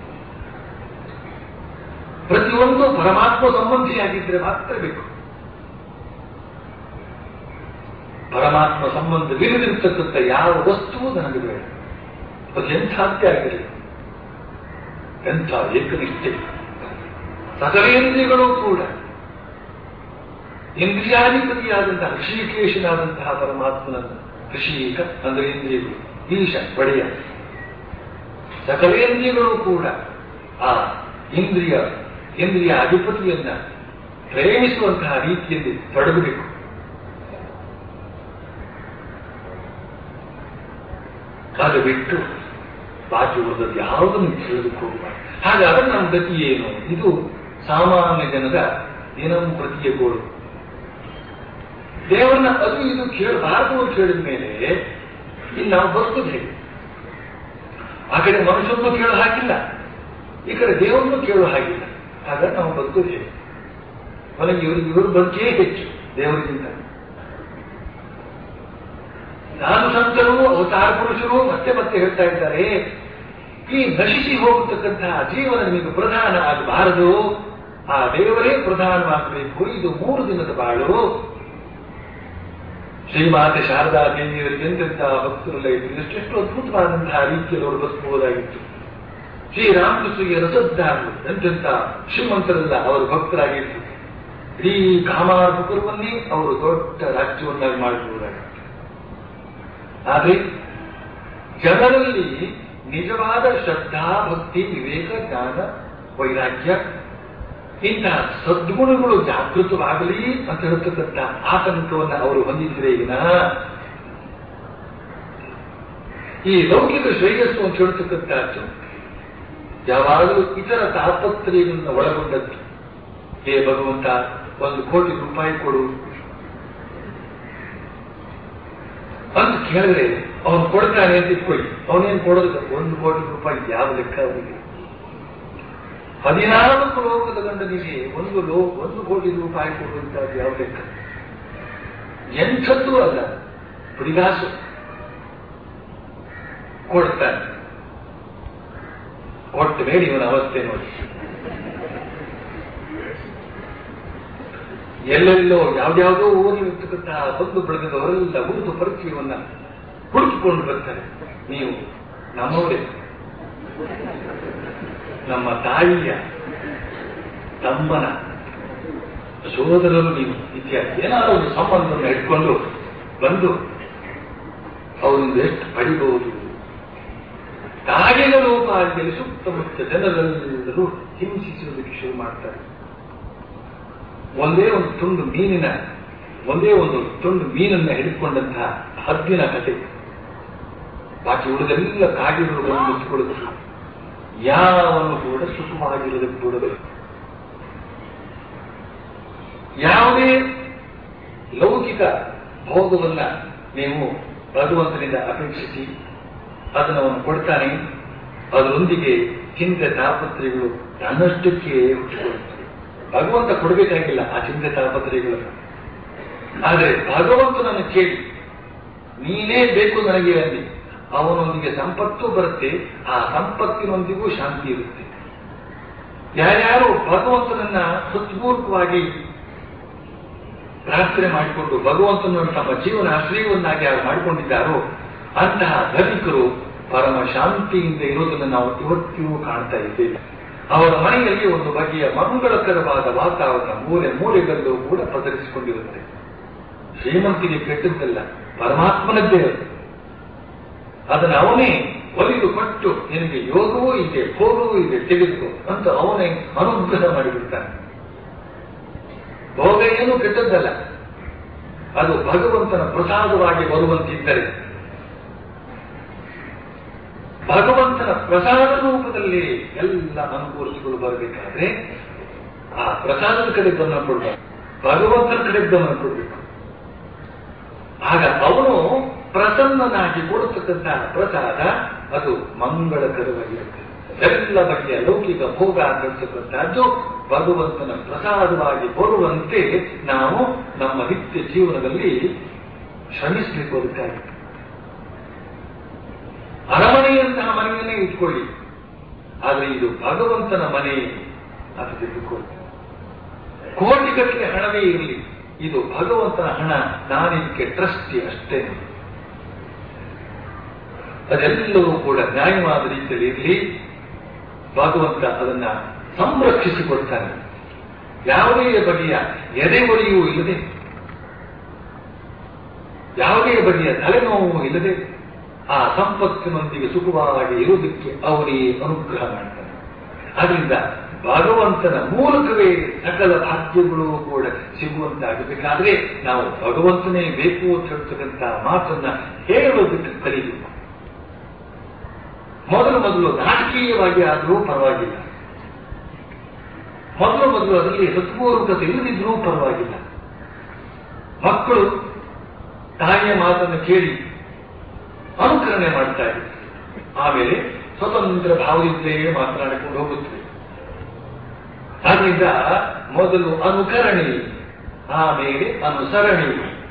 ಪ್ರತಿಯೊಂದು ಪರಮಾತ್ಮ ಸಂಬಂಧಿಯಾಗಿದ್ದರೆ ಮಾತ್ರ ಬೇಕು ಪರಮಾತ್ಮ ಸಂಬಂಧವಿಲ್ಲದಿರ್ತಕ್ಕಂಥ ಯಾವ ವಸ್ತುವು ನನಗೆ ಬೇಡ ಅದು ಎಂಥದ್ದೇ ಆಗಿರಲಿ ಎಂಥ ಏಕನಿಷ್ಠೆ ಸಕಲೇಂದ್ರಿಯಗಳು ಕೂಡ ಇಂದ್ರಿಯಾಧಿಪತಿಯಾದಂತಹ ಋಷಿಕೇಶನಾದಂತಹ ಪರಮಾತ್ಮನನ್ನು ಋಷಿಕ ಅಂದ್ರೆ ಇಂದ್ರಿಯಗಳು ಈಶ ಒಡೆಯ ಸಕಲೇಂದ್ರಿಯಗಳು ಕೂಡ ಆ ಇಂದ್ರಿಯ ಇಂದ್ರಿಯ ಅಧಿಪತಿಯನ್ನ ಪ್ರೇಮಿಸುವಂತಹ ರೀತಿಯಲ್ಲಿ ತೊಡಗಬೇಕು ಅದು ಬಿಟ್ಟು ಬಾಕಿ ಉಳಿದದ್ದು ಯಾವುದನ್ನು ಕೇಳೋದಕ್ಕೆ ಹೋಗಬಾರ್ದು ಹಾಗಾದ್ರೆ ನಮ್ಮ ಗತಿ ಏನು ಇದು ಸಾಮಾನ್ಯ ಜನರ ದಿನಂ ಪ್ರತಿಯ ಗೋಳು ದೇವರನ್ನ ಅದು ಇದು ಕೇಳಬಾರದು ಅಂತ ಹೇಳಿದ ಮೇಲೆ ಇನ್ನು ನಾವು ಬದುಕುದು ಹೇಗೆ ಆ ಕಡೆ ಮನುಷ್ಯರನ್ನು ಕೇಳೋ ಹಾಗಿಲ್ಲ ಈ ಕಡೆ ದೇವರನ್ನು ಕೇಳೋ ಹಾಗಿಲ್ಲ ಹಾಗಾದ್ರೆ ನಾವು ಬದುಕುದು ಹೇಗೆ ಕೊನೆಗೆ ಇವರು ಇವರು ಬದುಕೇ ಹೆಚ್ಚು ದೇವರಿಗಿಂತ ನಾನು ಸಂತರು ಅವತಾರ ಪುರುಷರು ಮತ್ತೆ ಮತ್ತೆ ಹೇಳ್ತಾ ಇದ್ದಾರೆ ಈ ನಶಿಸಿ ಹೋಗತಕ್ಕಂತಹ ಜೀವನ ನಿಮಗೆ ಪ್ರಧಾನ ಆಗಬಾರದು ಆ ದೇವರೇ ಪ್ರಧಾನವಾಗಬೇಕು ಇದು ಮೂರು ದಿನದ ಬಾಳು ಶ್ರೀಮಾತೆ ಶಾರದಾ ದೇವಿಯವರಿಗೆ ಎಂತೆಂತಹ ಭಕ್ತರೆಲ್ಲ ಇದ್ರು ಎಷ್ಟೆಷ್ಟು ಅದ್ಭುತವಾದಂತಹ ರೀತಿಯಲ್ಲಿ ಅವರು ಬದುಕಬಹುದಾಗಿತ್ತು ಶ್ರೀರಾಮಕೃಷ್ಣಗೆ ರಸದ್ದಾರರು ಎಂತೆಂಥ ಶ್ರೀಮಂತರೆಲ್ಲ ಅವರು ಭಕ್ತರಾಗಿದ್ರು ಇಡೀ ಕಾಮಾರ್ಪುರವನ್ನೇ ಅವರು ದೊಡ್ಡ ರಾಜ್ಯವನ್ನಾಗಿ ಮಾಡಬಹುದಾಗಿತ್ತು ಆದರೆ ಜನರಲ್ಲಿ ನಿಜವಾದ ಶ್ರದ್ಧಾ ಭಕ್ತಿ ವಿವೇಕ ಜ್ಞಾನ ವೈರಾಗ್ಯ ಇಂತಹ ಸದ್ಗುಣಗಳು ಜಾಗೃತವಾಗಲಿ ಅಂತ ಹೇಳ್ತಕ್ಕಂಥ ಆತಂಕವನ್ನು ಅವರು ಹೊಂದಿದ್ರೆ ಈಗ ಈ ಲೌಕಿಕ ಶ್ರೇಯಸ್ಸು ಅಂತ ಹೇಳ್ತಕ್ಕಂಥದ್ದು ಯಾವಾಗಲೂ ಇತರ ತಾಪತ್ರಯಗಳನ್ನು ಒಳಗೊಂಡದ್ದು ಹೇ ಭಗವಂತ ಒಂದು ಕೋಟಿ ರೂಪಾಯಿ ಕೊಡು ಅಂತ ಕೇಳಿದ್ರೆ ಅವನು ಕೊಡ್ತಾನೆ ಅಂತ ಇಟ್ಕೊಳ್ಳಿ ಅವನೇನು ಕೊಡೋದು ಒಂದು ಕೋಟಿ ರೂಪಾಯಿ ಯಾವ ಲೆಕ್ಕ ಅವನಿಗೆ ಹದಿನಾಲ್ಕು ಲೋಕದ ಗಂಡನಿಗೆ ಒಂದು ಲೋ ಒಂದು ಕೋಟಿ ರೂಪಾಯಿ ಕೊಡುವಂತದ್ದು ಯಾವ ಲೆಕ್ಕ ಎಂಥದ್ದು ಅಲ್ಲ ಪುಡಿಗಾಸು ಕೊಡ್ತಾನೆ ಕೊಟ್ಟ ಮೇಲೆ ಇವನ ಅವಸ್ಥೆ ನೋಡಿ ಎಲ್ಲೆಲ್ಲೋ ಯಾವ್ದಾವುದೋ ಊರಿರ್ತಕ್ಕಂತಹ ಬಂದು ಬೆಳೆದವರೆಲ್ಲ ಹುಡುಕು ಪರಿಚಯವನ್ನ ಹುಡುಕಿಕೊಂಡು ಬರ್ತಾರೆ ನೀವು ನಮ್ಮವರೇ ನಮ್ಮ ತಾಯಿಯ ತಮ್ಮನ ಸೋದರರು ನೀವು ಇತ್ಯಾದಿ ಏನಾದರೂ ಒಂದು ಸಂಬಂಧವನ್ನು ಇಟ್ಕೊಂಡು ಬಂದು ಅವರಿಂದ ಎಷ್ಟು ಪಡಿಬಹುದು ಕಾಗೆಗಳ ರೂಪಾಂತದಲ್ಲಿ ಸುತ್ತಮುತ್ತ ಜನರೆಲ್ಲರೂ ಹಿಂಸಿಸುವುದಕ್ಕೆ ಶುರು ಮಾಡ್ತಾರೆ ಒಂದೇ ಒಂದು ತುಂಡು ಮೀನಿನ ಒಂದೇ ಒಂದು ತುಂಡು ಮೀನನ್ನ ಹಿಡಿದುಕೊಂಡಂತಹ ಹದ್ದಿನ ಕತೆ ಬಾಕಿ ಉಳಿದೆಲ್ಲ ಕಾಗೆಗಳು ಬಂದು ಮುಚ್ಚಿಕೊಳ್ಳುವುದು ಯಾವನ್ನು ಕೂಡ ಸುಖವಾಗಿರುವುದಕ್ಕೆ ಬಿಡಬೇಕು ಯಾವುದೇ ಲೌಕಿಕ ಭೋಗವನ್ನ ನೀವು ಭಗವಂತನಿಂದ ಅಪೇಕ್ಷಿಸಿ ಅದನ್ನು ಅವನು ಕೊಡ್ತಾನೆ ಅದರೊಂದಿಗೆ ಚಿಂತೆ ತಾಪತ್ರೆಗಳು ತನ್ನಷ್ಟಕ್ಕೆ ಹುಟ್ಟಿಕೊಳ್ಳುತ್ತವೆ ಭಗವಂತ ಕೊಡಬೇಕಾಗಿಲ್ಲ ಆ ಚಿಂತೆ ತಾಪತ್ರೆಗಳನ್ನು ಆದರೆ ಭಗವಂತನನ್ನು ಕೇಳಿ ನೀನೇ ಬೇಕು ನನಗೆ ಅಂದಿ ಅವನೊಂದಿಗೆ ಸಂಪತ್ತು ಬರುತ್ತೆ ಆ ಸಂಪತ್ತಿನೊಂದಿಗೂ ಶಾಂತಿ ಇರುತ್ತೆ ಯಾರ್ಯಾರು ಭಗವಂತನನ್ನ ಹೃತ್ಪೂರ್ವಕವಾಗಿ ಪ್ರಾರ್ಥನೆ ಮಾಡಿಕೊಂಡು ಭಗವಂತನನ್ನು ತಮ್ಮ ಜೀವನ ಆಶ್ರಯವನ್ನಾಗಿ ಯಾರು ಮಾಡಿಕೊಂಡಿದ್ದಾರೋ ಅಂತಹ ಧನಿಕರು ಪರಮ ಶಾಂತಿಯಿಂದ ಇರೋದನ್ನು ನಾವು ಇವತ್ತಿಗೂ ಕಾಣ್ತಾ ಇದ್ದೇವೆ ಅವರ ಮನೆಯಲ್ಲಿ ಒಂದು ಬಗೆಯ ಮಂಗಳಕರವಾದ ವಾತಾವರಣ ಮೂಲೆ ಮೂಲೆಗಳಲ್ಲೂ ಕೂಡ ಪಸರಿಸಿಕೊಂಡಿರುತ್ತೆ ಶ್ರೀಮಂತಿಗೆ ಕೆಟ್ಟದ್ದಲ್ಲ ಪರಮಾತ್ಮನದ್ದೇ ಅದು ಅದನ್ನು ಅವನೇ ಒಲಿದು ಕೊಟ್ಟು ನಿನಗೆ ಯೋಗವೂ ಇದೆ ಭೋಗವೂ ಇದೆ ತೆಗೆದುಕೋ ಅಂತ ಅವನೇ ಅನುಗ್ರಹ ಮಾಡಿಬಿಡ್ತಾನೆ ಭೋಗ ಏನು ಕೆಟ್ಟದ್ದಲ್ಲ ಅದು ಭಗವಂತನ ಪ್ರಸಾದವಾಗಿ ಬರುವಂತಿದ್ದರೆ ಭಗವಂತನ ಪ್ರಸಾದ ರೂಪದಲ್ಲಿ ಎಲ್ಲ ಅನುಕೂಲತೆಗಳು ಬರಬೇಕಾದ್ರೆ ಆ ಪ್ರಸಾದದ ಕಡೆ ಗಮನ ಕೊಡಬೇಕು ಭಗವಂತನ ಕಡೆ ಗಮನ ಕೊಡಬೇಕು ಆಗ ಅವನು ಪ್ರಸನ್ನನಾಗಿ ಕೊಡತಕ್ಕಂತಹ ಪ್ರಸಾದ ಅದು ಮಂಗಳಕರವಾಗಿರುತ್ತೆ ಎಲ್ಲ ಬಗೆಯ ಲೌಕಿಕ ಭೋಗ ಆಗಿರ್ತಕ್ಕಂಥದ್ದು ಭಗವಂತನ ಪ್ರಸಾದವಾಗಿ ಬರುವಂತೆ ನಾವು ನಮ್ಮ ನಿತ್ಯ ಜೀವನದಲ್ಲಿ ಶ್ರಮಿಸಬೇಕು ಅದಕ್ಕಾಗಿ ಅರಮನೆಯಂತಹ ಮನೆಯನ್ನೇ ಇಟ್ಕೊಳ್ಳಿ ಆದರೆ ಇದು ಭಗವಂತನ ಮನೆ ಅದು ತಿಳ್ಕೊಳ್ಳಿ ಕೋಟಿಗಟ್ಟಲೆ ಹಣವೇ ಇರಲಿ ಇದು ಭಗವಂತನ ಹಣ ನಾನಿದಕ್ಕೆ ಟ್ರಸ್ಟಿ ಅಷ್ಟೇ ಅದೆಲ್ಲವೂ ಕೂಡ ನ್ಯಾಯವಾದ ರೀತಿಯಲ್ಲಿ ಇರಲಿ ಭಗವಂತ ಅದನ್ನ ಸಂರಕ್ಷಿಸಿಕೊಡ್ತಾನೆ ಯಾವುದೇ ಬಗೆಯ ಎದೆಗೊಳಿಯೂ ಇಲ್ಲದೆ ಯಾವುದೇ ಬಗೆಯ ತಲೆನೋವು ಇಲ್ಲದೆ ಆ ಸಂಪತ್ತಿನೊಂದಿಗೆ ಸುಖವಾಗಿ ಇರುವುದಕ್ಕೆ ಅವನೇ ಅನುಗ್ರಹ ಮಾಡ್ತಾನೆ ಆದ್ರಿಂದ ಭಗವಂತನ ಮೂಲಕವೇ ಸಕಲ ಭಾಗ್ಯಗಳು ಕೂಡ ಸಿಗುವಂತಾಗಬೇಕಾದ್ರೆ ನಾವು ಭಗವಂತನೇ ಬೇಕು ಅಂತ ಹೇಳ್ತಕ್ಕಂಥ ಮಾತನ್ನ ಹೇಳೋದಕ್ಕೆ ಕಲಿಬೇಕು ಮೊದಲು ಮೊದಲು ನಾಟಕೀಯವಾಗಿ ಆದರೂ ಪರವಾಗಿಲ್ಲ ಮೊದಲು ಮೊದಲು ಅದರಲ್ಲಿ ಹೃತ್ಪೂರ್ವಕತೆ ಇಲ್ಲದಿದ್ರೂ ಪರವಾಗಿಲ್ಲ ಮಕ್ಕಳು ತಾಯಿಯ ಮಾತನ್ನು ಕೇಳಿ ಅನುಕರಣೆ ಮಾಡ್ತಾ ಇದ್ರು ಆಮೇಲೆ ಸ್ವತಂತ್ರ ಭಾವದಿಂದಲೇ ಮಾತನಾಡಿಕೊಂಡು ಹೋಗುತ್ತವೆ ಆದ್ರಿಂದ ಮೊದಲು ಅನುಕರಣೆ ಆಮೇಲೆ ಅನುಸರಣೆ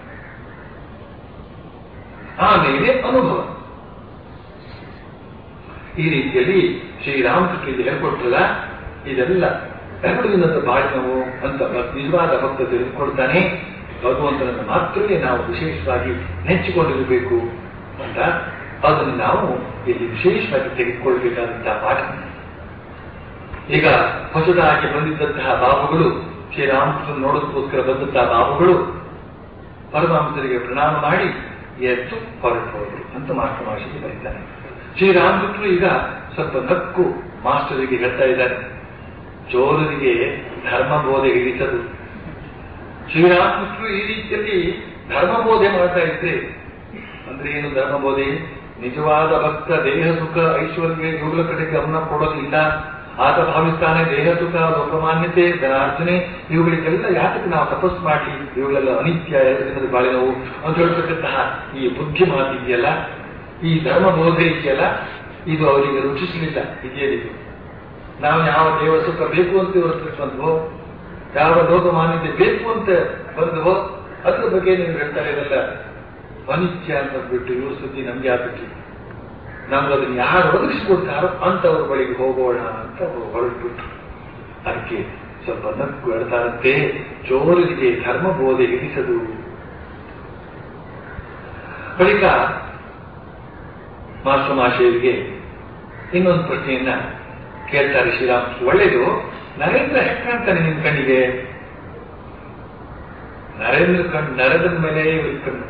ಆಮೇಲೆ ಅನುಭವ ಈ ರೀತಿಯಲ್ಲಿ ಶ್ರೀರಾಮಕೃಷ್ಣರಿಗೆ ಹೇಳ್ಕೊಟ್ರಲ್ಲ ಇದೆಲ್ಲ ಎರಡು ದಿನದ ಬಾಳಿನವು ಅಂತ ನಿಜವಾದ ಭಕ್ತ ತಿಳಿದುಕೊಳ್ತಾನೆ ಭಗವಂತನನ್ನು ಮಾತ್ರವೇ ನಾವು ವಿಶೇಷವಾಗಿ ನೆಚ್ಚಿಕೊಂಡಿರಬೇಕು ಅಂತ ಅದನ್ನು ನಾವು ಇಲ್ಲಿ ವಿಶೇಷವಾಗಿ ತೆಗೆದುಕೊಳ್ಬೇಕಾದಂತಹ ಪಾಠ ಈಗ ಹೊಸದಾಗಿ ಬಂದಿದ್ದಂತಹ ಬಾಬುಗಳು ಶ್ರೀರಾಮಕೃಷ್ಣ ನೋಡೋದಕ್ಕೋಸ್ಕರ ಬಂದಂತಹ ಬಾಬುಗಳು ಪರಮಹಂಸರಿಗೆ ಪ್ರಣಾಮ ಮಾಡಿ ಎದ್ದು ಹೊರಟು ಹೋದರು ಅಂತ ಮಾಸ್ಟರ್ ಮಾಸ್ಟರ್ಗೆ ಬರೀತಾನೆ ಶ್ರೀರಾಮಕೃಷ್ಣರು ಈಗ ಸ್ವಲ್ಪ ನಕ್ಕು ಮಾಸ್ಟರಿಗೆ ಹೇಳ್ತಾ ಇದ್ದಾರೆ ಚೋರರಿಗೆ ಧರ್ಮ ಬೋಧೆ ಹಿಡಿಸದು ಶ್ರೀರಾಮಕೃಷ್ಣರು ಈ ರೀತಿಯಲ್ಲಿ ಧರ್ಮ ಬೋಧೆ ಮಾಡ್ತಾ ಇದ್ರೆ ಅಂದ್ರೆ ಏನು ಧರ್ಮ ಬೋಧೆ ನಿಜವಾದ ಭಕ್ತ ದೇಹ ಸುಖ ಐಶ್ವರ್ಯ ಇವುಗಳ ಕಡೆ ಗಮನ ಕೊಡೋದಿಲ್ಲ ಆತ ಭಾವಿಸ್ತಾನೆ ದೇಹ ಸುಖ ಲೋಕಮಾನ್ಯತೆ ಧನಾರ್ಜನೆ ಇವುಗಳಿಗೆಲ್ಲ ಯಾತಕ್ಕೆ ನಾವು ತಪಸ್ಸು ಮಾಡಲಿ ಇವುಗಳೆಲ್ಲ ಅನಿತ್ಯ ಎರಡು ದಿನದ ಬಾಳೆ ನೋವು ಅಂತ ಹೇಳ್ತಕ್ಕಂತಹ ಈ ಬುದ್ಧಿ ಮಾತಿದೆಯಲ್ಲ ಈ ಧರ್ಮ ಬೋಧೆ ಇದೆಯಲ್ಲ ಇದು ಅವರಿಗೆ ರುಚಿಸಲಿಲ್ಲ ಇದೇನಿದು ನಾವು ಯಾವ ದೇವ ಸುಖ ಬೇಕು ಅಂತ ಇವರು ಬಂದ್ವೋ ಯಾವ ಲೋಕಮಾನ್ಯತೆ ಬೇಕು ಅಂತ ಬಂದ್ವೋ ಅದ್ರ ಬಗ್ಗೆ ನೀವು ಹೇಳ್ತಾರೆ ಇದೆಲ್ಲ ಅನಿತ್ಯ ಅಂತ ಬಿಟ್ಟು ಇವ್ರ ಸುದ್ದಿ ನಮ್ಗೆ ಆಗ್ಬಿಟ್ಟು ನಮ್ಗೆ ಅದನ್ನ ಯಾರು ಒದಗಿಸ್ಕೊಡ್ತಾರೋ ಅಂತವ್ರ ಬಳಿಗೆ ಹೋಗೋಣ ಅಂತ ಹೊರಟ್ಬಿಟ್ರು ಅದಕ್ಕೆ ಸ್ವಲ್ಪ ನಕ್ಕು ಹೇಳ್ತಾರಂತೆ ಚೋರರಿಗೆ ಧರ್ಮ ಬೋಧೆ ಇರಿಸದು ಬಳಿಕ ಮಾಸ್ಟಮಾಶಯರಿಗೆ ಇನ್ನೊಂದು ಪ್ರಶ್ನೆಯನ್ನ ಕೇಳ್ತಾರೆ ಶ್ರೀರಾಮ್ ಒಳ್ಳೇದು ನರೇಂದ್ರ ಹೆಕ್ ಕಾಣ್ತಾನೆ ನಿಮ್ ಕಣ್ಣಿಗೆ ನರೇಂದ್ರ ಕಣ್ ನರೇಂದ್ರ ಮೇಲೆ ಇವ್ರ ಕಣ್ಣು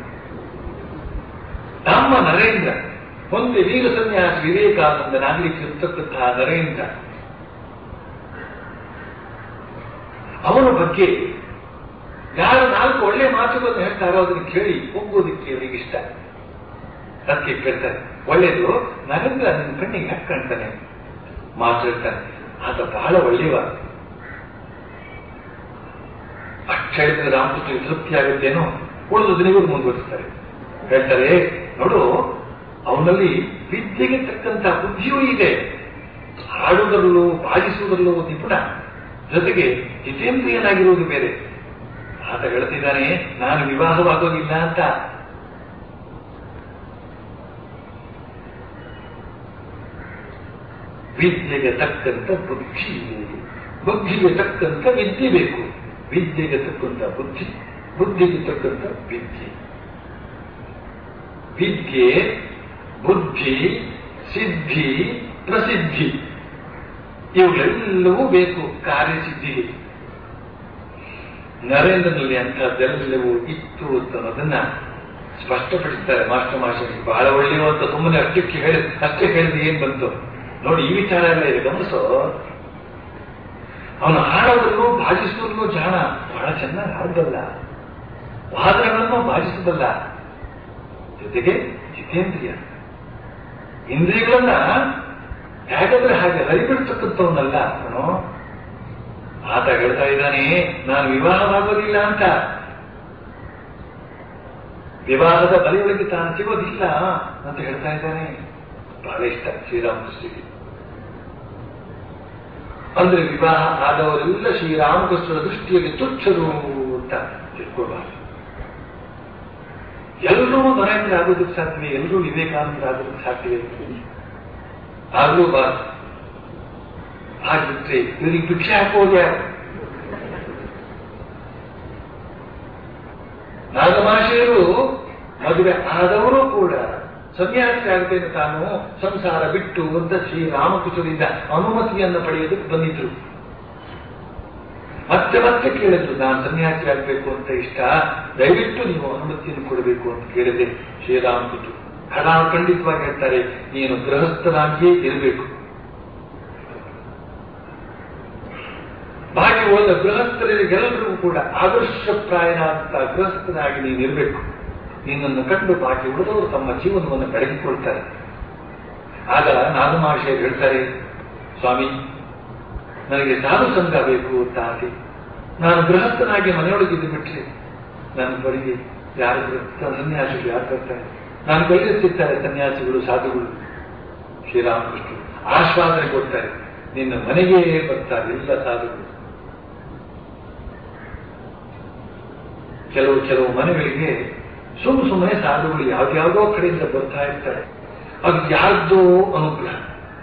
ನಮ್ಮ ನರೇಂದ್ರ ಮುಂದೆ ವೀರ ಸನ್ಯಾಸ ವಿವೇಕಾನಂದನಾಗಲಿಕ್ಕಿರ್ತಕ್ಕಂತಹ ನರೇಂದ್ರ ಅವನ ಬಗ್ಗೆ ಯಾರು ನಾಲ್ಕು ಒಳ್ಳೆ ಮಾತುಗಳನ್ನು ಹೇಳ್ತಾರೋ ಅದನ್ನು ಕೇಳಿ ಹೋಗೋದಿಕ್ಕೆ ಅವರಿಗೆ ಇಷ್ಟ ಅದಕ್ಕೆ ಕೇಳ್ತಾರೆ ಒಳ್ಳೇದು ನರೇಂದ್ರ ನನ್ನ ಕಣ್ಣಿಗೆ ಯಾಕೆ ಕಾಣ್ತಾನೆ ಮಾತು ಹೇಳ್ತಾನೆ ಆತ ಬಹಳ ಒಳ್ಳೆಯವ ಅಷ್ಟು ಹೇಳಿದ್ರೆ ರಾಮಕೃಷ್ಣ ತೃಪ್ತಿ ಆಗುತ್ತೇನೋ ಉಳಿದು ದಿನಗಳು ಮುಂದುವರಿಸ್ತಾರೆ ಹೇಳ್ತಾರೆ ನೋಡು ಅವನಲ್ಲಿ ವಿದ್ಯೆಗೆ ತಕ್ಕಂತ ಬುದ್ಧಿಯೂ ಇದೆ ಹಾಡುವುದರಲ್ಲೂ ಬಾಧಿಸುವುದರಲ್ಲೂ ನಿಪುಣ ಜೊತೆಗೆ ಜಿತೇಂದ್ರಿಯನಾಗಿರುವುದು ಬೇರೆ ಆತ ಹೇಳ್ತಿದ್ದಾನೆ ನಾನು ವಿವಾಹವಾಗೋದಿಲ್ಲ ಅಂತ ವಿದ್ಯೆಗೆ ತಕ್ಕಂತ ಬುದ್ಧಿ ಬುದ್ಧಿಗೆ ತಕ್ಕಂತ ವಿದ್ಯೆ ಬೇಕು ವಿದ್ಯೆಗೆ ತಕ್ಕಂತ ಬುದ್ಧಿ ಬುದ್ಧಿಗೆ ತಕ್ಕಂತ ವಿದ್ಯೆ ವಿದ್ಯೆ ಬುದ್ಧಿ ಸಿದ್ಧಿ ಪ್ರಸಿದ್ಧಿ ಇವುಗಳೆಲ್ಲವೂ ಬೇಕು ಕಾರ್ಯಸಿದ್ಧಿಗೆ ನರೇಂದ್ರನಲ್ಲಿ ಅಂಥದ್ದೆಲ್ಲವೂ ಇತ್ತು ಅಂತ ಅನ್ನೋದನ್ನ ಸ್ಪಷ್ಟಪಡಿಸ್ತಾರೆ ಮಾಸ್ಟರ್ ಮಾಸ್ಟರ್ ಬಹಳ ಒಳ್ಳೆಯವು ಅಂತ ಸುಮ್ಮನೆ ಅಷ್ಟಕ್ಕೆ ಹೇಳಿ ಅಷ್ಟೇ ಹೇಳಿದ್ರೆ ಏನ್ ಬಂತು ನೋಡಿ ಈ ವಿಚಾರ ಎಲ್ಲ ಇದೆ ಗಮನಿಸೋ ಅವನು ಆಡೋದನ್ನು ಭಾಜಿಸುವುದನ್ನು ಜಾಣ ಬಹಳ ಚೆನ್ನಾಗಿ ಆಡಬಲ್ಲ ವಾದನಗಳನ್ನು ಭಾಜಿಸಬಲ್ಲ ಜೊತೆಗೆ ಜಿತೇಂದ್ರಿಯ ಇಂದ್ರಿಯಗಳನ್ನ ಹೇಗಾದ್ರೆ ಹಾಗೆ ಹರಿಬಿಡ್ತಕ್ಕಂಥವನ್ನಲ್ಲ ಅವನು ಆತ ಹೇಳ್ತಾ ಇದ್ದಾನೆ ನಾನು ವಿವಾಹವಾಗೋದಿಲ್ಲ ಅಂತ ವಿವಾಹದ ಬಲಿಯೊಳಗೆ ತಾನು ಸಿಗೋದಿಲ್ಲ ಅಂತ ಹೇಳ್ತಾ ಇದ್ದಾನೆ ಬಹಳ ಇಷ್ಟ ಶ್ರೀರಾಮಕೃಷ್ಣರಿಗೆ ಅಂದ್ರೆ ವಿವಾಹ ಆದವರೆಲ್ಲ ಶ್ರೀರಾಮಕೃಷ್ಣರ ದೃಷ್ಟಿಯಲ್ಲಿ ತುಚ್ಛರು ಅಂತ ತಿಳ್ಕೊಳ್ಬಾರ್ದು ಎಲ್ಲರೂ ನರೇಂದ್ರ ಆಗೋದಕ್ಕೆ ಸಾಧ್ಯವೇ ಎಲ್ಲರೂ ವಿವೇಕಾನಂದ ಆಗೋದಕ್ಕೆ ಸಾಧ್ಯವೇ ಆಗಲೂ ಬಾರ್ದು ಹಾಗಿದ್ರೆ ಇವರಿಗೆ ಭಿಕ್ಷೆ ಹಾಕೋದು ಯಾರು ನಾಗಮಾಶೆಯರು ಮದುವೆ ಆದವರು ಕೂಡ ಸನ್ಯಾಸಿ ಆಗ್ತೇನೆ ತಾನು ಸಂಸಾರ ಬಿಟ್ಟು ಅಂತ ಶ್ರೀರಾಮಕೃಷ್ಣರಿಂದ ಅನುಮತಿಯನ್ನು ಪಡೆಯೋದಕ್ಕೆ ಬಂದಿದ್ರು ಮತ್ತೆ ಮತ್ತೆ ಕೇಳಿದ್ರು ನಾನು ಸನ್ಯಾಸಿ ಆಗ್ಬೇಕು ಅಂತ ಇಷ್ಟ ದಯವಿಟ್ಟು ನೀವು ಅನುಮತಿಯನ್ನು ಕೊಡಬೇಕು ಅಂತ ಕೇಳಿದೆ ಶ್ರೀರಾಮಕೃಷ್ಣ ಹಣ ಖಂಡಿತವಾಗಿ ಹೇಳ್ತಾರೆ ನೀನು ಗೃಹಸ್ಥನಾಗಿಯೇ ಇರಬೇಕು ಬಾಕಿ ಉಳಿದ ಗೃಹಸ್ಥರಿಗೆಲ್ಲರಿಗೂ ಕೂಡ ಆದರ್ಶಪ್ರಾಯನಾದಂತ ಗೃಹಸ್ಥನಾಗಿ ನೀನು ಇರಬೇಕು ನಿನ್ನನ್ನು ಕಂಡು ಬಾಕಿ ಉಳಿದವರು ತಮ್ಮ ಜೀವನವನ್ನು ಬೆಳಗಿಕೊಳ್ತಾರೆ ಆಗ ನಾಗಮಹರ್ಷಿಯರು ಹೇಳ್ತಾರೆ ಸ್ವಾಮಿ ನನಗೆ ಸಾಧು ಸಂಘ ಬೇಕು ಅಂತ ಆಸೆ ನಾನು ಗೃಹಸ್ಥನಾಗಿ ಮನೆಯೊಳಗಿದ್ದು ಬಿಟ್ಟರೆ ನನ್ನ ಬಳಿಗೆ ಯಾರು ಗೃಹಸ್ಥ ಸನ್ಯಾಸಿಗಳು ಯಾರು ಬರ್ತಾರೆ ನಾನು ಬಳಿಗೆ ಸಿಗ್ತಾರೆ ಸನ್ಯಾಸಿಗಳು ಸಾಧುಗಳು ಶ್ರೀರಾಮಕೃಷ್ಣ ಆಶ್ವಾಸನೆ ಕೊಡ್ತಾರೆ ನಿನ್ನ ಮನೆಗೆ ಬರ್ತಾರೆ ಎಲ್ಲ ಸಾಧುಗಳು ಕೆಲವು ಕೆಲವು ಮನೆಗಳಿಗೆ ಸುಮ್ಮ ಸುಮ್ಮನೆ ಸಾಧುಗಳು ಯಾವ್ದ್ಯಾವುದೋ ಕಡೆಯಿಂದ ಬರ್ತಾ ಇರ್ತಾರೆ ಅದು ಯಾರ್ದೋ ಅನುಗ್ರಹ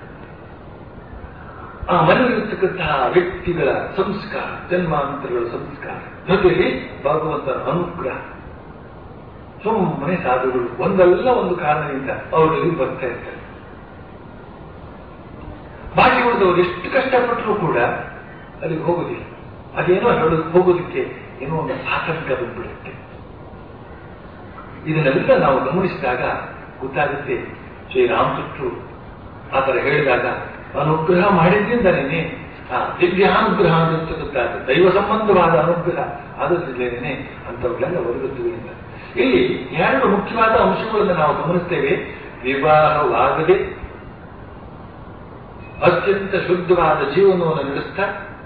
ಆ ಮನೆಯಲ್ಲಿರ್ತಕ್ಕಂತಹ ವ್ಯಕ್ತಿಗಳ ಸಂಸ್ಕಾರ ಜನ್ಮಾಂತರಗಳ ಸಂಸ್ಕಾರ ಜೊತೆಯಲ್ಲಿ ಭಗವಂತನ ಅನುಗ್ರಹ ಸುಮ್ಮನೆ ಸಾಧುಗಳು ಒಂದಲ್ಲ ಒಂದು ಕಾರಣದಿಂದ ಅವರಲ್ಲಿ ಬರ್ತಾ ಇರ್ತಾರೆ ಬಾಕಿ ಉಳಿದವರು ಎಷ್ಟು ಕಷ್ಟಪಟ್ಟರೂ ಕೂಡ ಅಲ್ಲಿಗೆ ಹೋಗುದಿಲ್ಲ ಅದೇನೋ ಹೇಳೋದು ಹೋಗೋದಕ್ಕೆ ಏನೋ ಒಂದು ಆತಂಕ ಬಂದ್ಬಿಡುತ್ತೆ ಇದನ್ನೆಲ್ಲ ನಾವು ಗಮನಿಸಿದಾಗ ಗೊತ್ತಾಗುತ್ತೆ ಶ್ರೀರಾಮಕೃಷ್ಣರು ಆ ಥರ ಹೇಳಿದಾಗ ಅನುಗ್ರಹ ಮಾಡಿದ್ರಿಂದಲೇ ಆ ದಿವ್ಯಾನುಗ್ರಹ ಅಂತ ಗೊತ್ತಾಗುತ್ತೆ ದೈವ ಸಂಬಂಧವಾದ ಅನುಗ್ರಹ ಆದದ್ರಿಂದಲೇ ಅಂಥವುಗಳೆಲ್ಲ ಒದಗುತ್ತುವುದಿಲ್ಲ ಇಲ್ಲಿ ಎರಡು ಮುಖ್ಯವಾದ ಅಂಶಗಳನ್ನು ನಾವು ಗಮನಿಸ್ತೇವೆ ವಿವಾಹವಾಗದೆ ಅತ್ಯಂತ ಶುದ್ಧವಾದ ಜೀವನವನ್ನು ನಡೆಸ್ತಾ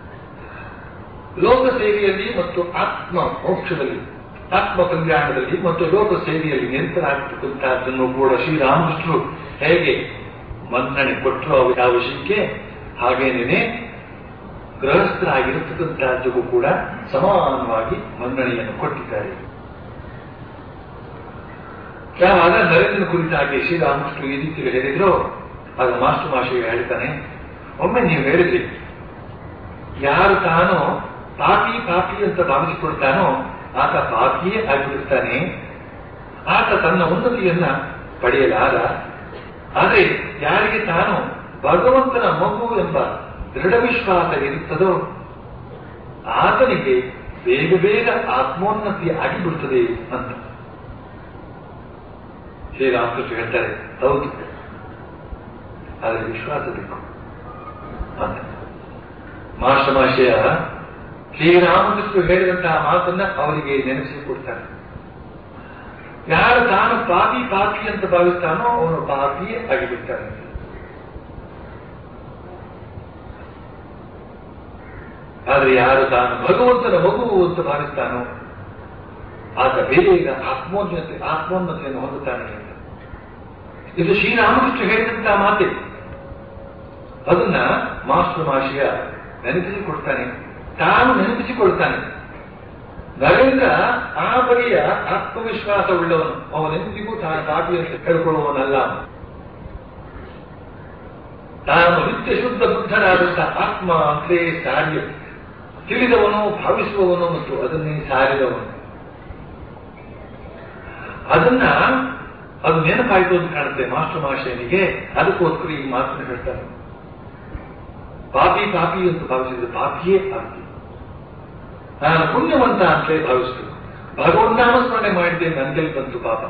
ಲೋಕ ಸೇವೆಯಲ್ಲಿ ಮತ್ತು ಆತ್ಮ ಮೋಕ್ಷದಲ್ಲಿ ಆತ್ಮ ಕಲ್ಯಾಣದಲ್ಲಿ ಮತ್ತು ಲೋಕ ಸೇವೆಯಲ್ಲಿ ನಿರತರಾಗತಕ್ಕಂತಹದ್ದನ್ನು ಕೂಡ ಶ್ರೀರಾಮಕೃಷ್ಣರು ಹೇಗೆ ಮನ್ನಣೆ ಕೊಟ್ಟರು ಆ ವಿಷಯಕ್ಕೆ ಹಾಗೇನೇನೆ ಗೃಹಸ್ಥರಾಗಿರತಕ್ಕಂತಹದ್ದಕ್ಕೂ ಕೂಡ ಸಮಾನವಾಗಿ ಮನ್ನಣೆಯನ್ನು ಕೊಟ್ಟಿದ್ದಾರೆ ಯಾವಾಗ ನರೇಂದ್ರ ಕುರಿತಾಗಿ ಶ್ರೀರಾಮಕೃಷ್ಣ ಈ ರೀತಿ ಹೇಳಿದ್ರು ಆಗ ಮಾಸ್ಟರ್ ಮಾಷಿಗೆ ಹೇಳ್ತಾನೆ ಒಮ್ಮೆ ನೀವು ಹೇಳಿದ್ರಿ ಯಾರು ತಾನು ಪಾಪಿ ಪಾಪಿ ಅಂತ ಭಾವಿಸಿಕೊಳ್ತಾನೋ ಆತ ಪಾಪಿಯೇ ಆಗಿಬಿಡ್ತಾನೆ ಆತ ತನ್ನ ಉನ್ನತಿಯನ್ನ ಪಡೆಯಲಾರ ಆದರೆ ಯಾರಿಗೆ ತಾನು ಭಗವಂತನ ಮಗು ಎಂಬ ದೃಢ ವಿಶ್ವಾಸ ಇರುತ್ತದೋ ಆತನಿಗೆ ಬೇಗ ಬೇಗ ಆತ್ಮೋನ್ನತಿ ಆಗಿಬಿಡುತ್ತದೆ ಅಂತ ಶ್ರೀರಾಮಕೃಷ್ಣ ಹೇಳ್ತಾರೆ ಹೌದು ಆದರೆ ವಿಶ್ವಾಸ ಬೇಕು ಅಂತ ಮಾಷಮಾಶಯ ಶ್ರೀರಾಮಕೃಷ್ಣ ಹೇಳಿದಂತಹ ಮಾತನ್ನ ಅವರಿಗೆ ನೆನೆಸಿಕೊಡ್ತಾರೆ ಯಾರು ತಾನು ಪಾಪಿ ಪಾಪಿ ಅಂತ ಭಾವಿಸ್ತಾನೋ ಅವನು ಪಾಪಿಯೇ ಆಗಿಬಿಡ್ತಾನೆ ಆದ್ರೆ ಯಾರು ತಾನು ಭಗವಂತನ ಮಗು ಅಂತ ಭಾವಿಸ್ತಾನೋ ಆತ ಬೇಗ ಆತ್ಮೋನ್ನತೆ ಆತ್ಮೋನ್ನತೆಯನ್ನು ಹೊಂದುತ್ತಾನೆ ಅಂತ ಇದು ಶ್ರೀರಾಮಕೃಷ್ಣ ಹೇಳಿದಂತಹ ಮಾತೆ ಅದನ್ನ ಮಾಸ್ಟರ್ ಮಾಷಿಯ ನೆನಪಿಸಿಕೊಡ್ತಾನೆ ತಾನು ನೆನಪಿಸಿಕೊಳ್ತಾನೆ ನರೇಂದ್ರ ಆ ಬಗೆಯ ಆತ್ಮವಿಶ್ವಾಸವುಳ್ಳವನು ಅವನೆಂದಿಗೂ ತಾನು ಕಾಪಿ ಅಂತ ಹೇಳ್ಕೊಳ್ಳುವವನಲ್ಲ ತಾನು ನಿತ್ಯ ಶುದ್ಧ ಬುದ್ಧನಾದಂತಹ ಆತ್ಮ ಅಂತೇ ಸಾರ್ಯ ತಿಳಿದವನು ಭಾವಿಸುವವನು ಮತ್ತು ಅದನ್ನೇ ಸಾರಿದವನು ಅದನ್ನ ಅದು ನೆನಪಾಯಿತು ಅಂತ ಕಾಣುತ್ತೆ ಮಾಸ್ಟರ್ ಮಾಷನಿಗೆ ಅದಕ್ಕೋಸ್ಕರ ಈ ಮಾತನ್ನು ಹೇಳ್ತಾರೆ ಪಾಪಿ ಪಾಪಿ ಅಂತ ಭಾವಿಸಿದ್ರೆ ಪಾಪಿಯೇ ಪಾಪಿ ನಾನು ಪುಣ್ಯವಂತ ಅಂತಲೇ ಭಾವಿಸ್ತು ಭಗವನ್ ನಾಮಸ್ಮರಣೆ ಮಾಡಿದ್ದೆ ನನಗೆಲ್ಲಿ ಬಂತು ಪಾಪ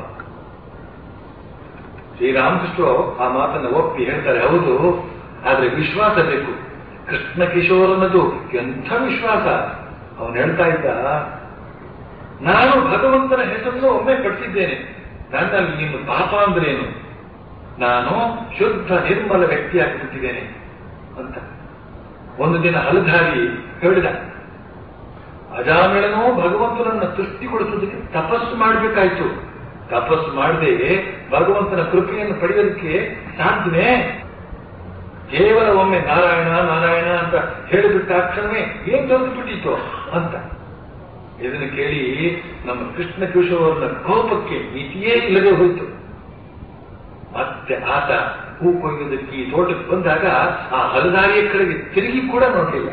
ಶ್ರೀರಾಮಕೃಷ್ಣ ಆ ಮಾತನ್ನು ಒಪ್ಪಿ ಹೇಳ್ತಾರೆ ಹೌದು ಆದ್ರೆ ವಿಶ್ವಾಸ ಬೇಕು ಕೃಷ್ಣ ಕಿಶೋರನದು ಎಂಥ ವಿಶ್ವಾಸ ಅವನು ಹೇಳ್ತಾ ಇದ್ದ ನಾನು ಭಗವಂತನ ಹೆಸರನ್ನು ಒಮ್ಮೆ ಪಡಿಸಿದ್ದೇನೆ ನನ್ನಲ್ಲಿ ನಿಮ್ಮ ಪಾಪ ಅಂದ್ರೇನು ನಾನು ಶುದ್ಧ ನಿರ್ಮಲ ವ್ಯಕ್ತಿಯಾಗಿ ಬಿಟ್ಟಿದ್ದೇನೆ ಅಂತ ಒಂದು ದಿನ ಹಲಧಾರಿ ಹೇಳಿದ ಅಜಾಮಿಳನೋ ಭಗವಂತನನ್ನ ತೃಪ್ತಿಗೊಳಿಸೋದಕ್ಕೆ ತಪಸ್ಸು ಮಾಡಬೇಕಾಯ್ತು ತಪಸ್ಸು ಮಾಡದೆ ಭಗವಂತನ ಕೃಪೆಯನ್ನು ಪಡೆಯೋದಕ್ಕೆ ಸಾಧ್ಯವೇ ಕೇವಲ ಒಮ್ಮೆ ನಾರಾಯಣ ನಾರಾಯಣ ಅಂತ ಹೇಳಿಬಿಟ್ಟ ತಕ್ಷಣವೇ ಏನ್ ಬಿಟ್ಟಿತ್ತು ಅಂತ ಇದನ್ನು ಕೇಳಿ ನಮ್ಮ ಕೃಷ್ಣ ಕಿಶೋರನ ಕೋಪಕ್ಕೆ ಮಿತಿಯೇ ಇಲ್ಲದೆ ಹೋಯಿತು ಮತ್ತೆ ಆತ ಹೂ ಕೊಯ್ಯೋದಕ್ಕೆ ಈ ತೋಟಕ್ಕೆ ಬಂದಾಗ ಆ ಹಲದಾರಿಯ ಕಡೆಗೆ ತಿರುಗಿ ಕೂಡ ನೋಡಲಿಲ್ಲ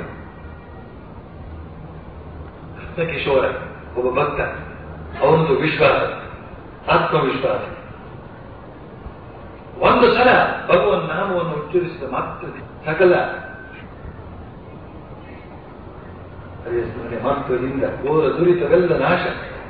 ಕೃಷ್ಣ ಕಿಶೋರ ಒಬ್ಬ ಭಕ್ತ ಅವನದು ವಿಶ್ವಾಸ ಆತ್ಮವಿಶ್ವಾಸ ಒಂದು ಸಲ ಭಗವನ್ ನಾಮವನ್ನು ಉಚ್ಚರಿಸಿದ ಮಾತ್ರ ಸಕಲ ಹರಿಸ್ಮರಣೆ ಮಹತ್ವದಿಂದ ಘೋರ ದುರಿತವೆಲ್ಲ ನಾಶ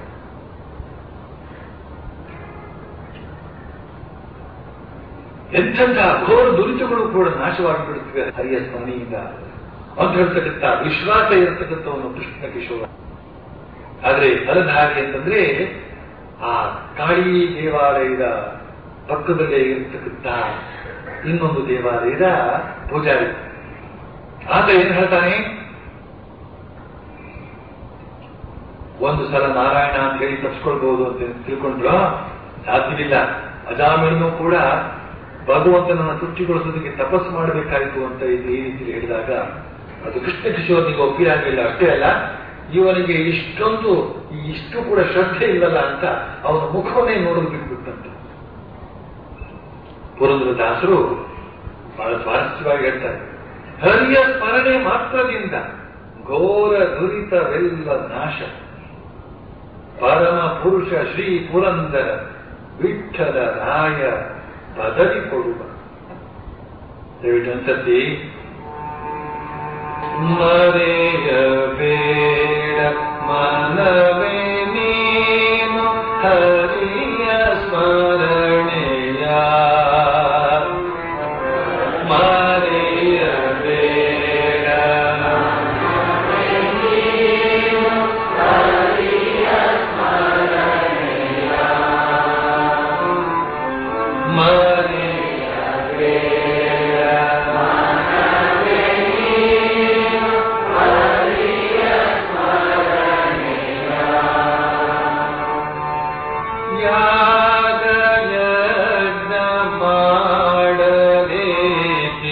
ಎಂಥೆಂಥ ಘೋರ ದುರಿತಗಳು ಕೂಡ ನಾಶವಾಗಿ ಬಿಡುತ್ತವೆ ಹರಿಯ ಸ್ಮರಣೆಯಿಂದ ಅಂತ ಹೇಳ್ತಕ್ಕಂಥ ವಿಶ್ವಾಸ ಇರತಕ್ಕಂಥವನು ಕೃಷ್ಣ ಕಿಶೋರ ಆದ್ರೆ ಫಲಧಾರಿ ಅಂತಂದ್ರೆ ಆ ಕಾಳಿ ದೇವಾಲಯದ ಪಕ್ಕದಲ್ಲೇ ಇರತಕ್ಕಂಥ ಇನ್ನೊಂದು ದೇವಾಲಯದ ಪೂಜಾರಿ ಆತ ಏನ್ ಹೇಳ್ತಾನೆ ಒಂದು ಸಲ ನಾರಾಯಣ ಅಂತ ಹೇಳಿ ತಪ್ಪಿಸ್ಕೊಳ್ಬಹುದು ಅಂತ ತಿಳ್ಕೊಂಡ್ರು ಸಾಧ್ಯವಿಲ್ಲ ಅಜಾಮಿಳನು ಕೂಡ ಭಗವಂತನನ್ನು ತೃಪ್ತಿಗೊಳಿಸೋದಕ್ಕೆ ತಪಸ್ಸು ಮಾಡಬೇಕಾಯಿತು ಅಂತ ಇದು ಈ ರೀತಿ ಹೇಳಿದಾಗ ಅದು ಕೃಷ್ಣ ಕಿಶೋರ್ನಿಗೆ ಒಪ್ಪಿರಾಗಲಿಲ್ಲ ಅಷ್ಟೇ ಅಲ್ಲ ಇವನಿಗೆ ಇಷ್ಟೊಂದು ಈ ಇಷ್ಟು ಕೂಡ ಶ್ರದ್ಧೆ ಇಲ್ಲಲ್ಲ ಅಂತ ಅವನ ಮುಖವನ್ನೇ ನೋಡೋದು ಬಿಟ್ಬಿಟ್ಟಂತೆ ಪುರಂದ್ರದಾಸರು ಬಹಳ ಸ್ವಾರಸ್ಯವಾಗಿ ಹೇಳ್ತಾರೆ ಹರಿಯ ಸ್ಮರಣೆ ಮಾತ್ರದಿಂದ ಘೋರ ದುರಿತವೆಲ್ಲ ನಾಶ ಪರಮ ಪುರುಷ ಶ್ರೀ ಪುರಂದರ ವಿಠಲ ರಾಯ ಬದಲಿ ಕೊಡುವ ದಯವಿಟ್ಟು ಅನ್ಸತಿ ಮರೆಯಬೇಡ ಮನವೇ ನೀನು ಹರಿಯ ಸ್ಮರಣೆಯ ಮರೆಯಬೇಡ ಯಾಗಯಜ್ಞ ಮಾಡಲೇಕೆ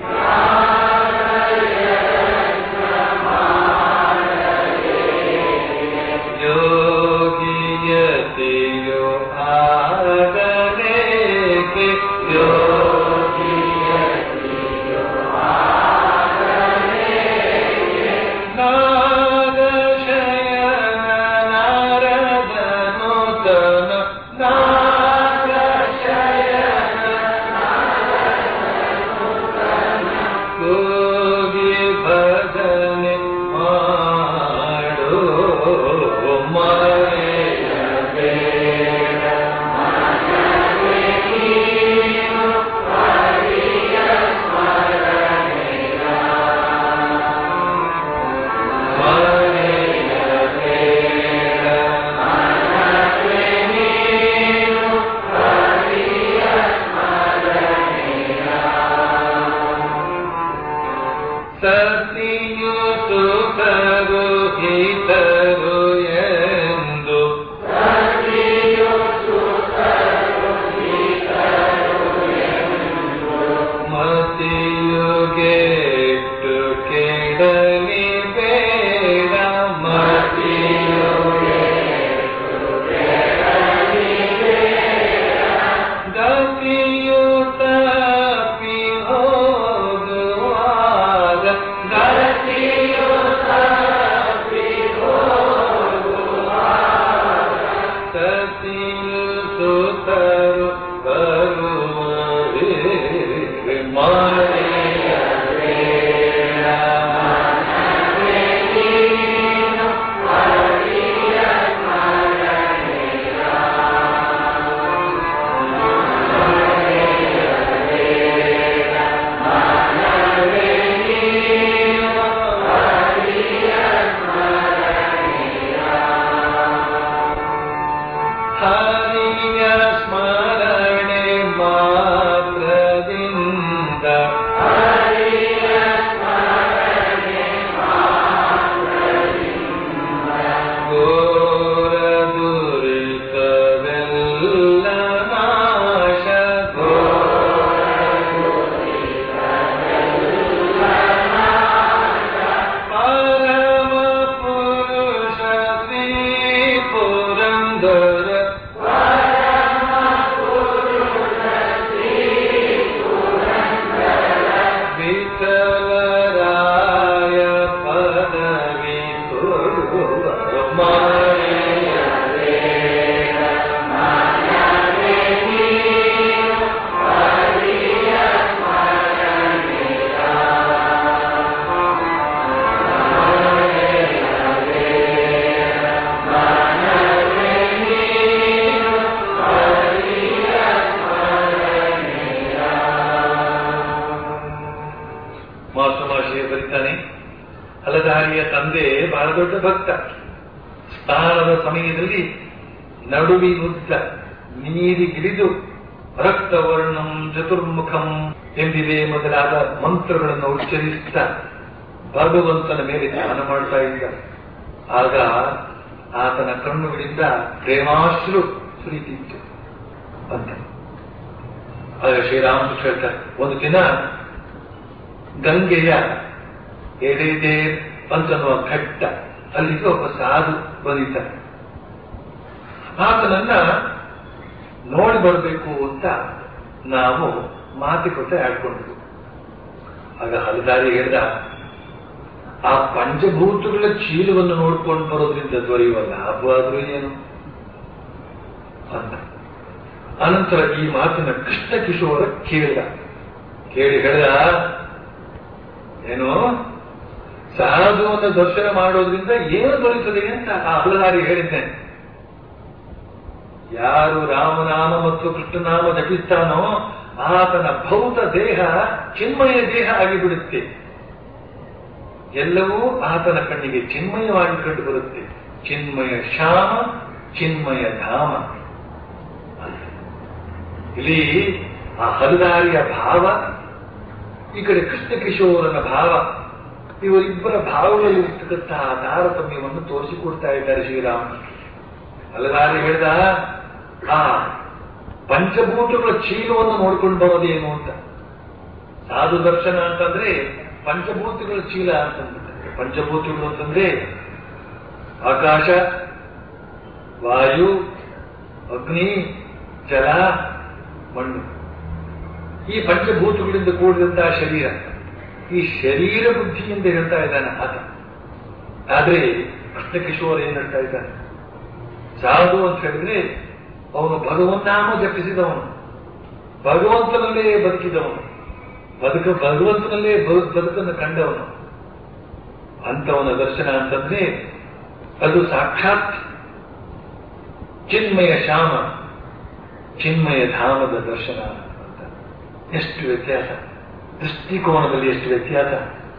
ಯೋಗಿಯತೆಯೋ ಆಗಲೇಕೆ ನಾಗಶಯನ ನಾರದನುತನ ಹೋಗಿ ಭಜನೆ ಮಾಡು ಮರೆಯಬೇಡ ಸತಿಯು ಸುಖರು ಹಿತರು ಎಂದು ಮತಿಯುಗೆಟ್ಟು ಕೆಡಲಿ ಬೇಡ ಮತಿಯುಗೆ ಗತಿಯು ತಪ್ಪಿ ಹೋಗುವಾಗ ಗತಿಯು ತಪ್ಪಿ ಸತಿಯು ಸುತರು ಬರುವರೆ ಹರಿಯ ಸ್ಮರಣೆ ಮಾತ್ರದಿಂದ ಘೋರ ದುರಿತವೆಲ್ಲ ನಾಶ ಪರಮ ಪುರುಷ ಶ್ರೀ ಪುರಂದರ ವಿಠಲರಾಯ ಪದವಿ ಕೊಡುವ ಮಾಸುಮಾಶಿಯ ಬರೀತಾನೆ ಹಲದಾರಿಯ ತಂದೆ ಬಹಳ ದೊಡ್ಡ ಭಕ್ತ ಸ್ನಾನದ ಸಮಯದಲ್ಲಿ ನಡುವಿನುದ್ದ ನೀರಿಗಿಳಿದು ರಕ್ತವರ್ಣಂ ಚತುರ್ಮುಖಂ ಎಂಬಿದೆ ಮೊದಲಾದ ಮಂತ್ರಗಳನ್ನು ಉಚ್ಚರಿಸುತ್ತಾ ಭಗವಂತನ ಮೇಲೆ ಧ್ಯಾನ ಮಾಡ್ತಾ ಇದ್ದ ಆಗ ಆತನ ಕಣ್ಣುಗಳಿಂದ ಪ್ರೇಮಾಶ್ರು ಸುರಿತಿತ್ತು ಅಂತ ಆಗ ಶ್ರೀರಾಮಕೃಷ್ಣ ಹೇಳ್ತಾರೆ ಒಂದು ದಿನ ಗಂಗೆಯ ಎಡೆದೆ ಅಂತನ್ನುವ ಘಟ್ಟ ಅಲ್ಲಿಗೆ ಒಬ್ಬ ಸಾಧು ಬಂದಿದ್ದಾರೆ ಆತನನ್ನ ನೋಡಿ ಬರಬೇಕು ಅಂತ ನಾವು ಮಾತುಕತೆ ಆಡ್ಕೊಂಡ್ವಿ ಆಗ ಹಲದಾರಿ ಹೇಳ್ದ ಆ ಪಂಚಭೂತಗಳ ಚೀಲವನ್ನು ನೋಡ್ಕೊಂಡು ಬರೋದ್ರಿಂದ ದೊರೆಯುವ ಲಾಭವಾದ್ರೂ ಏನು ಅಂತ ಅನಂತರ ಈ ಮಾತಿನ ಕೃಷ್ಣ ಕಿಶೋರ ಕೇಳಿದ ಕೇಳಿ ಹೇಳ್ದ ಏನು ಸಾಧುವನ್ನು ದರ್ಶನ ಮಾಡೋದ್ರಿಂದ ಏನು ದೊರೆಯುತ್ತದೆ ಅಂತ ಆ ಹಲದಾರಿ ಹೇಳಿದ್ದೇನೆ ಯಾರು ರಾಮನಾಮ ಮತ್ತು ಕೃಷ್ಣನಾಮ ಜಪಿಸ್ತಾನೋ ಆತನ ಭೌತ ದೇಹ ಚಿನ್ಮಯ ದೇಹ ಆಗಿಬಿಡುತ್ತೆ ಎಲ್ಲವೂ ಆತನ ಕಣ್ಣಿಗೆ ಚಿನ್ಮಯವಾಗಿ ಕಂಡು ಬರುತ್ತೆ ಚಿನ್ಮಯ ಶ್ಯಾಮ ಚಿನ್ಮಯ ಧಾಮ ಇಲ್ಲಿ ಆ ಹಲದಾರಿಯ ಭಾವ ಈ ಕಡೆ ಕೃಷ್ಣ ಕಿಶೋರನ ಭಾವ ಇವರಿಬ್ಬರ ಭಾವಗಳಲ್ಲಿ ಇರ್ತಕ್ಕಂತಹ ತಾರತಮ್ಯವನ್ನು ತೋರಿಸಿಕೊಡ್ತಾ ಇದ್ದಾರೆ ಶ್ರೀರಾಮ ಹಲದಾರಿ ಹೇಳಿದ ಆ ಪಂಚಭೂತಗಳ ಚೀಲವನ್ನು ನೋಡ್ಕೊಂಡು ಬರೋದೇನು ಅಂತ ಸಾಧು ದರ್ಶನ ಅಂತಂದ್ರೆ ಪಂಚಭೂತಗಳ ಚೀಲ ಅಂತಂದ್ರೆ ಪಂಚಭೂತಗಳು ಅಂತಂದ್ರೆ ಆಕಾಶ ವಾಯು ಅಗ್ನಿ ಜಲ ಮಣ್ಣು ಈ ಪಂಚಭೂತಗಳಿಂದ ಕೂಡಿದಂತಹ ಶರೀರ ಈ ಶರೀರ ಬುದ್ಧಿಯಿಂದ ಹೇಳ್ತಾ ಇದ್ದಾನೆ ಆತ ಆದ್ರೆ ಕೃಷ್ಣಕಿಶೋರ್ ಏನ್ ಹೇಳ್ತಾ ಇದ್ದಾನೆ ಸಾಧು ಅಂತ ಹೇಳಿದ್ರೆ ಅವನು ಭಗವನ್ನಾಮ ಜಪಿಸಿದವನು ಭಗವಂತನಲ್ಲೇ ಬದುಕಿದವನು ಬದುಕ ಭಗವಂತನಲ್ಲೇ ಬದು- ಬದುಕನ್ನು ಕಂಡವನು ಅಂತವನ ದರ್ಶನ ಅಂತಂದ್ರೆ ಅದು ಸಾಕ್ಷಾತ್ ಚಿನ್ಮಯ ಶ್ಯಾಮ ಚಿನ್ಮಯ ಧಾಮದ ದರ್ಶನ ಅಂತ ಎಷ್ಟು ವ್ಯತ್ಯಾಸ ದೃಷ್ಟಿಕೋನದಲ್ಲಿ ಎಷ್ಟು ವ್ಯತ್ಯಾಸ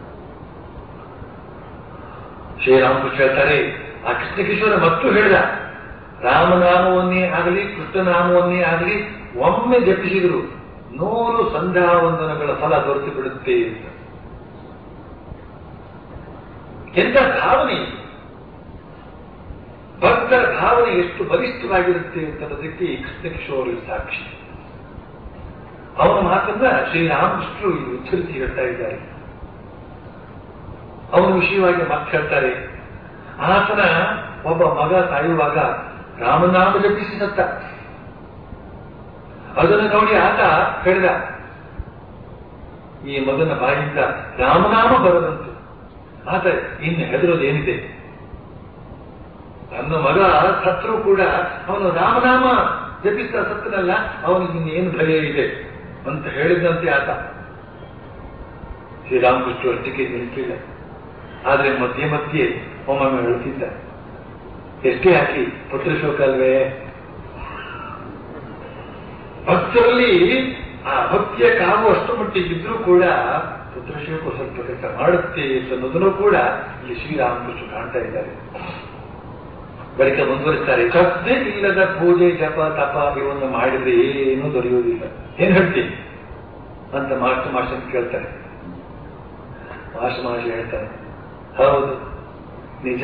ಶ್ರೀರಾಮಕೃಷ್ಣ ಹೇಳ್ತಾರೆ ಆ ಕೃಷ್ಣಕಿಶೋರ ಮತ್ತು ಹೇಳಿದ ರಾಮನಾಮವನ್ನೇ ಆಗಲಿ ಕೃಷ್ಣನಾಮವನ್ನೇ ಆಗಲಿ ಒಮ್ಮೆ ಜಪಿಸಿದರು ನೂರು ಸಂಧ್ಯಾವಂದನಗಳ ಫಲ ದೊರೆತು ಬಿಡುತ್ತೆ ಅಂತ ಎಂತ ಭಾವನೆ ಇದು? ಭಕ್ತರ ಭಾವನೆ ಎಷ್ಟು ಬಲಿಷ್ಠವಾಗಿರುತ್ತೆ ಅಂತನ್ನೋದಕ್ಕೆ ಈ ಕೃಷ್ಣಕಿಶೋರ್ ಸಾಕ್ಷಿ ಅವನ ಮಾತನ್ನ ಶ್ರೀರಾಮಕೃಷ್ಣರು ಇಲ್ಲಿ ಉಚ್ಚರಿಸಿ ಹೇಳ್ತಾ ಇದ್ದಾರೆ ಅವನ ವಿಷಯವಾಗಿ ಮತ್ತೆ ಹೇಳ್ತಾರೆ ಆತನ ಒಬ್ಬ ಮಗ ಸಾಯುವಾಗ ರಾಮನಾಮ ಜಪಿಸಿ ಸತ್ತ ಅದನ್ನು ನೋಡಿ ಆತ ಹೇಳಿದ ಈ ಮಗನ ಬಾಯಿಂದ ರಾಮನಾಮ ಬರದಂತು ಆತ ಇನ್ನು ಹೆದರೋದೇನಿದೆ ತನ್ನ ಮಗ ಸತ್ರು ಕೂಡ ಅವನು ರಾಮನಾಮ ಜಪಿಸ್ತಾ ಸತ್ತನಲ್ಲ ಅವನಿಗೆ ಇನ್ನೇನು ಭಯ ಇದೆ ಅಂತ ಹೇಳಿದಂತೆ ಆತ ಶ್ರೀರಾಮಕೃಷ್ಣ ಅಷ್ಟಕ್ಕೆ ನಿಲ್ತಿಲ್ಲ ಆದ್ರೆ ಮಧ್ಯೆ ಮಧ್ಯೆ ಒಮ್ಮೊಮ್ಮೆ ಹೇಳ್ತಿದ್ದ ಎಷ್ಟೇ ಹಾಕಿ ಪುತ್ರ ಶೋಕ ಅಲ್ವೇ ಭಕ್ತರಲ್ಲಿ ಆ ಭಕ್ತಿಯ ಕಾವು ಅಷ್ಟು ಮಟ್ಟಿಗೆ ಇದ್ರೂ ಕೂಡ ಪುತ್ರಶೋಕ ಸ್ವಲ್ಪ ಕೆಲಸ ಮಾಡುತ್ತೆ ಅನ್ನೋದನ್ನು ಕೂಡ ಇಲ್ಲಿ ಶ್ರೀರಾಮಕೃಷ್ಣ ಕಾಣ್ತಾ ಇದ್ದಾರೆ ಬಳಿಕ ಮುಂದುವರಿಸ್ತಾರೆ ಶ್ರದ್ಧೆ ಇಲ್ಲದ ಪೂಜೆ ಜಪ ತಪ ಇವನ್ನು ಮಾಡಿದ್ರೆ ಏನೂ ದೊರೆಯುವುದಿಲ್ಲ ಏನ್ ಹೇಳ್ತೀನಿ ಅಂತ ಮಾಸ್ಟರ್ ಮಾಸ್ಟರ್ ಕೇಳ್ತಾರೆ ಮಾಸ್ಟರ್ ಮಾಸ್ಟರ್ ಹೇಳ್ತಾರೆ ಹೌದು ನಿಜ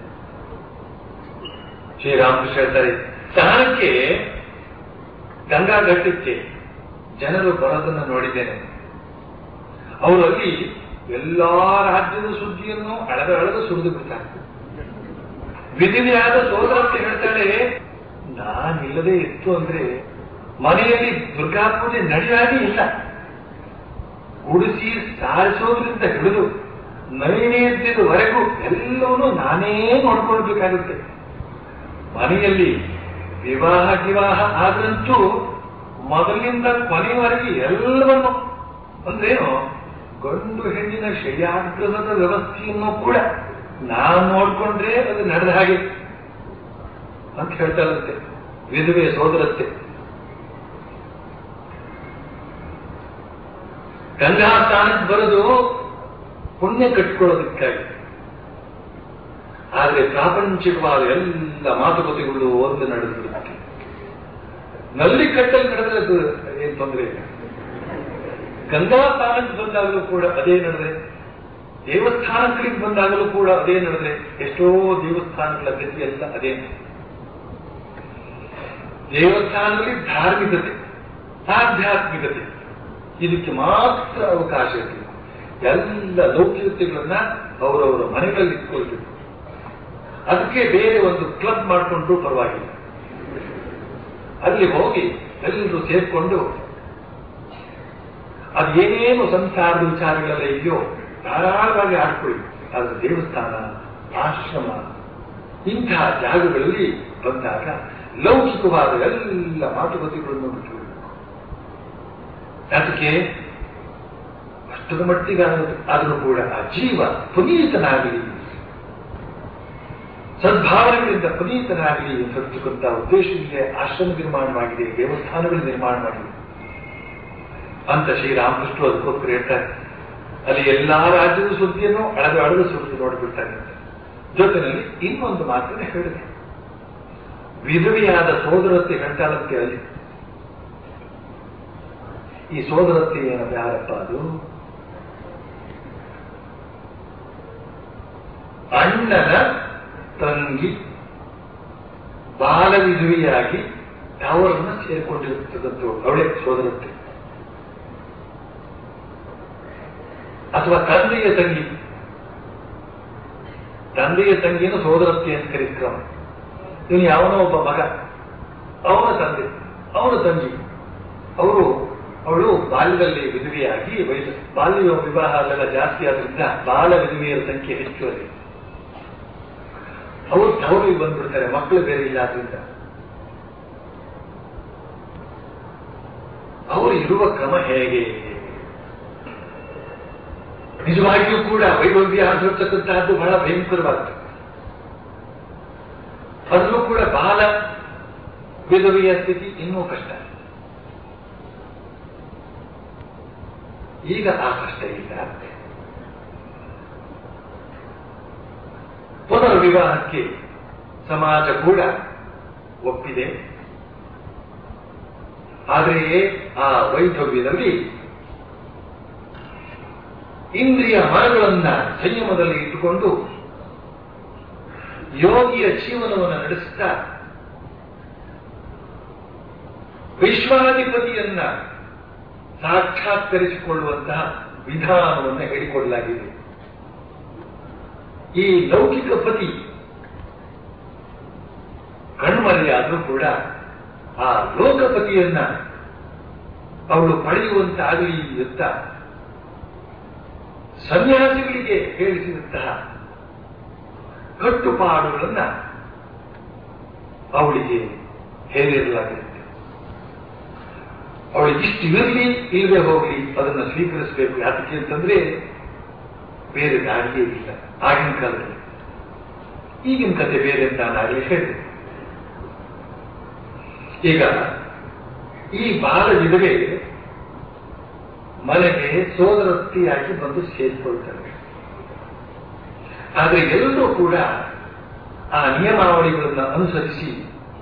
ಶ್ರೀರಾಮಕೃಷ್ಣ ಹೇಳ್ತಾರೆ ಸ್ಥಾನಕ್ಕೆ ಗಂಗಾ ಘಟ್ಟಕ್ಕೆ ಜನರು ಬರೋದನ್ನು ನೋಡಿದ್ದೇನೆ ಅವರು ಅಲ್ಲಿ ಎಲ್ಲಾ ರಾಜ್ಯದ ಸುದ್ದಿಯನ್ನು ಅಳದ ಅಳದ ಸುರಿದು ಬಿಡ್ತಾರೆ ವಿಧಿವಿಯಾದ ಸೋದರಕ್ಕೆ ಹೇಳ್ತಾಳೆ ನಾನಿಲ್ಲದೆ ಇತ್ತು ಅಂದ್ರೆ ಮನೆಯಲ್ಲಿ ದುರ್ಗಾ ಪೂಜೆ ನಡೆಯಾಗಿ ಇಲ್ಲ ಉಡಿಸಿ ಸಾರಿಸೋದ್ರಿಂದ ಹಿಡಿದು ನೈವೇದ್ಯದವರೆಗೂ ಎಲ್ಲವನ್ನೂ ನಾನೇ ನೋಡ್ಕೊಳ್ಬೇಕಾಗುತ್ತೆ ಮನೆಯಲ್ಲಿ ವಿವಾಹ ಗಿವಾಹ ಆದ್ರಂತೂ ಮೊದಲಿನಿಂದ ಕೊನೆಯವರೆಗೆ ಎಲ್ಲವನ್ನು ಅಂದ್ರೇನು ಗಂಡು ಹೆಣ್ಣಿನ ಶಯಾಗ್ರಹದ ವ್ಯವಸ್ಥೆಯನ್ನು ಕೂಡ ನಾನು ನೋಡ್ಕೊಂಡ್ರೆ ಅದು ನಡೆದ ಹಾಗೆ ಅಂತ ಹೇಳ್ತಾರಂತೆ ವಿಧವೆ ಸೋದರತ್ತೆ ಗಂಗಾ ಸ್ಥಾನಕ್ಕೆ ಬರೋದು ಪುಣ್ಯ ಕಟ್ಕೊಳ್ಳೋದಕ್ಕಾಗಿ ಆದ್ರೆ ಪ್ರಾಪಂಚಿಕವಾದ ಎಲ್ಲ ಮಾತುಕತೆಗಳು ಒಂದು ನಡೆದಿರುತ್ತೆ ನಲ್ಲಿ ಕಟ್ಟಲ್ಲಿ ನಡೆದ್ರೆ ಏನ್ ತೊಂದರೆ ಇಲ್ಲ ಗಂಗಾ ಸ್ಥಾನಕ್ಕೆ ಬಂದಾಗಲೂ ಕೂಡ ಅದೇ ನಡೆದ್ರೆ ದೇವಸ್ಥಾನಗಳಿಗೆ ಬಂದಾಗಲೂ ಕೂಡ ಅದೇ ನಡೆದ್ರೆ ಎಷ್ಟೋ ದೇವಸ್ಥಾನಗಳ ಗತಿ ಎಲ್ಲ ಅದೇ ದೇವಸ್ಥಾನದಲ್ಲಿ ಧಾರ್ಮಿಕತೆ ಆಧ್ಯಾತ್ಮಿಕತೆ ಇದಕ್ಕೆ ಮಾತ್ರ ಅವಕಾಶ ಇರಬೇಕು ಎಲ್ಲ ಲೌಕಿಕತೆಗಳನ್ನ ಅವರವರ ಮನೆಗಳಲ್ಲಿ ಇಟ್ಕೊಳ್ಬೇಕು ಅದಕ್ಕೆ ಬೇರೆ ಒಂದು ಕ್ಲಬ್ ಮಾಡಿಕೊಂಡ್ರು ಪರವಾಗಿಲ್ಲ ಅಲ್ಲಿ ಹೋಗಿ ಎಲ್ಲರೂ ಸೇರ್ಕೊಂಡು ಅದೇನೇನು ಸಂಸಾರದ ವಿಚಾರಗಳೆಲ್ಲ ಇದೆಯೋ ಧಾರಾಳವಾಗಿ ಆಡ್ಕೊಳ್ಳಿ ಅದು ದೇವಸ್ಥಾನ ಆಶ್ರಮ ಇಂತಹ ಜಾಗಗಳಲ್ಲಿ ಬಂದಾಗ ಲೌಕಿಕವಾದ ಎಲ್ಲ ಮಾತುಕತೆಗಳನ್ನು ಬಿಟ್ಟು ಅದಕ್ಕೆ ಅಷ್ಟು ಅಷ್ಟರ ಮಟ್ಟಿಗೆ ಆದರೂ ಕೂಡ ಆ ಜೀವ ಪುನೀತನಾಗಲಿ ಸದ್ಭಾವನೆಗಳಿಂದ ಪುನೀತನಾಗಲಿ ಅಂತಕ್ಕಂಥ ಉದ್ದೇಶದಿಂದ ಆಶ್ರಮ ನಿರ್ಮಾಣವಾಗಿದೆ ದೇವಸ್ಥಾನಗಳು ನಿರ್ಮಾಣ ಮಾಡಿದೆ ಅಂತ ಶ್ರೀರಾಮಕೃಷ್ಣ ಅದಕ್ಕೋಸ್ಕರ ಹೇಳ್ತಾರೆ ಅಲ್ಲಿ ಎಲ್ಲಾ ರಾಜ್ಯದ ಸುದ್ದಿಯನ್ನು ಅಳದು ಅಳದು ಸುದ್ದಿ ನೋಡಿಬಿಡ್ತಾರೆ ಅಂತ ಜೊತೆಯಲ್ಲಿ ಇನ್ನೊಂದು ಮಾತನ್ನು ಹೇಳಿದೆ ವಿಧವೆಯಾದ ಸೋದರತ್ತೆ ಹೇಳ್ತಾಳಂತೆ ಅಲ್ಲಿ ಈ ಸೋದರತ್ತೆ ಏನದು ಯಾರಪ್ಪ ಅದು ಅಣ್ಣನ ತಂಗಿ ಬಾಲ ವಿಧವೆಯಾಗಿ ಅವರನ್ನ ಸೇರಿಕೊಂಡಿರ್ತಕ್ಕಂಥವಳು ಅವಳೇ ಸೋದರತ್ತೆ ಅಥವಾ ತಂದೆಯ ತಂಗಿ ತಂದೆಯ ತಂಗಿಯನ್ನು ಸೋದರತ್ತೆ ಅಂತ ಕರೀತಾರೆ ಇವನು ಯಾವನೋ ಒಬ್ಬ ಮಗ ಅವನ ತಂದೆ ಅವನ ತಂಗಿ ಅವರು ಅವಳು ಬಾಲ್ಯದಲ್ಲಿ ವಿಧವೆಯಾಗಿ ವಯಸ್ಸು ಬಾಲ್ಯ ವಿವಾಹ ಅಲ್ಲೆಲ್ಲ ಜಾಸ್ತಿ ಆದ್ರಿಂದ ಬಾಲ ವಿಧವೆಯರ ಸಂಖ್ಯೆ ಹೆಚ್ಚು ಅಲ್ಲಿ ಅವರು ತವರಿಗೆ ಬಂದ್ಬಿಡ್ತಾರೆ ಮಕ್ಕಳು ಬೇರೆ ಇಲ್ಲ ಆದ್ರಿಂದ ಅವರು ಇರುವ ಕ್ರಮ ಹೇಗೆ ನಿಜವಾಗಿಯೂ ಕೂಡ ವೈಭವ್ಯ ಆಗಿರ್ತಕ್ಕಂತಹದ್ದು ಬಹಳ ಭಯಂಕರವಾಗುತ್ತೆ ಅದರಲ್ಲೂ ಕೂಡ ಬಾಲ ವಿಧವೆಯ ಸ್ಥಿತಿ ಇನ್ನೂ ಕಷ್ಟ ಈಗ ಆ ಕಷ್ಟ ಇಲ್ಲ ಪುನರ್ವಿವಾಹಕ್ಕೆ ಸಮಾಜ ಕೂಡ ಒಪ್ಪಿದೆ ಆದರೆ ಆ ವೈಧವ್ಯದಲ್ಲಿ ಇಂದ್ರಿಯ ಮರಗಳನ್ನ ಸಂಯಮದಲ್ಲಿ ಇಟ್ಟುಕೊಂಡು ಯೋಗಿಯ ಜೀವನವನ್ನು ನಡೆಸುತ್ತಾ ವಿಶ್ವಾಧಿಪತಿಯನ್ನ ಸಾಕ್ಷಾತ್ಕರಿಸಿಕೊಳ್ಳುವಂತಹ ವಿಧಾನವನ್ನು ಹೇಳಿಕೊಡಲಾಗಿದೆ ಈ ಲೌಕಿಕ ಪತಿ ಕಣ್ಮರೆಯಾದರೂ ಕೂಡ ಆ ಲೋಕಪತಿಯನ್ನ ಅವಳು ಪಡೆಯುವಂತಾಗಲಿ ಅಂತ ಸನ್ಯಾಸಿಗಳಿಗೆ ಹೇಳಿಸಿದಂತಹ ಕಟ್ಟುಪಾಡುಗಳನ್ನ ಅವಳಿಗೆ ಹೇಳಿರಲಾಗಿರುತ್ತೆ ಅವಳಿಗೆ ಇಷ್ಟು ಇರಲಿ ಇಲ್ಲದೆ ಹೋಗಲಿ ಅದನ್ನು ಸ್ವೀಕರಿಸಬೇಕು ಯಾತಕ್ಕೆ ಅಂತಂದ್ರೆ ಬೇರೆ ದಾರಿಯೇ ಇಲ್ಲ ಆಗಿನ ಕಾಲದಲ್ಲಿ ಈಗಿನ ಕತೆ ಬೇರೆ ಅಂತ ನಾನಾಗಲೇ ಹೇಳಿದೆ ಈಗ ಈ ಬಾಲ ವಿಧವೆ ಮನೆಗೆ ಸೋದರತ್ತಿಯಾಗಿ ಬಂದು ಸೇರಿಕೊಳ್ತಾರೆ ಆದರೆ ಎಲ್ಲರೂ ಕೂಡ ಆ ನಿಯಮಾವಳಿಗಳನ್ನು ಅನುಸರಿಸಿ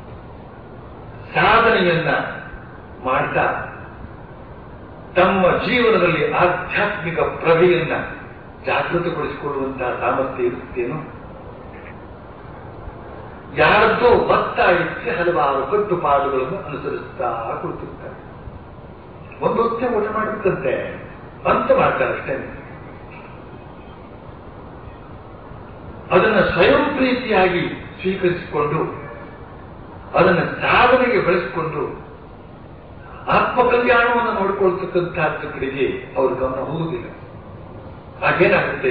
ಸಾಧನೆಯನ್ನ ಮಾಡ್ತಾ ತಮ್ಮ ಜೀವನದಲ್ಲಿ ಆಧ್ಯಾತ್ಮಿಕ ಪ್ರಭೆಯನ್ನ ಜಾಗೃತಗೊಳಿಸಿಕೊಳ್ಳುವಂತಹ ಸಾಮರ್ಥ್ಯ ಇರುತ್ತೇನೋ ಯಾರದ್ದೋ ಒತ್ತಾಯಕ್ಕೆ ಹಲವಾರು ಕಟ್ಟುಪಾಡುಗಳನ್ನು ಅನುಸರಿಸುತ್ತಾ ಕುಳಿತಿರ್ತಾರೆ ಒಂದು ಹೊತ್ತೆ ಊಟ ಮಾಡಬೇಕಂತೆ ಅಂತ ಮಾಡ್ತಾರೆ ಅಷ್ಟೇ ಅದನ್ನು ಸ್ವಯಂ ಪ್ರೀತಿಯಾಗಿ ಸ್ವೀಕರಿಸಿಕೊಂಡು ಅದನ್ನು ಸಾಧನೆಗೆ ಬಳಸಿಕೊಂಡು ಆತ್ಮಕಲ್ಯಾಣವನ್ನು ನೋಡಿಕೊಳ್ತಕ್ಕಂಥದ್ದು ಕಡೆಗೆ ಅವ್ರ ಗಮನ ಹೋಗುವುದಿಲ್ಲ ಹಾಗೇನಾಗುತ್ತೆ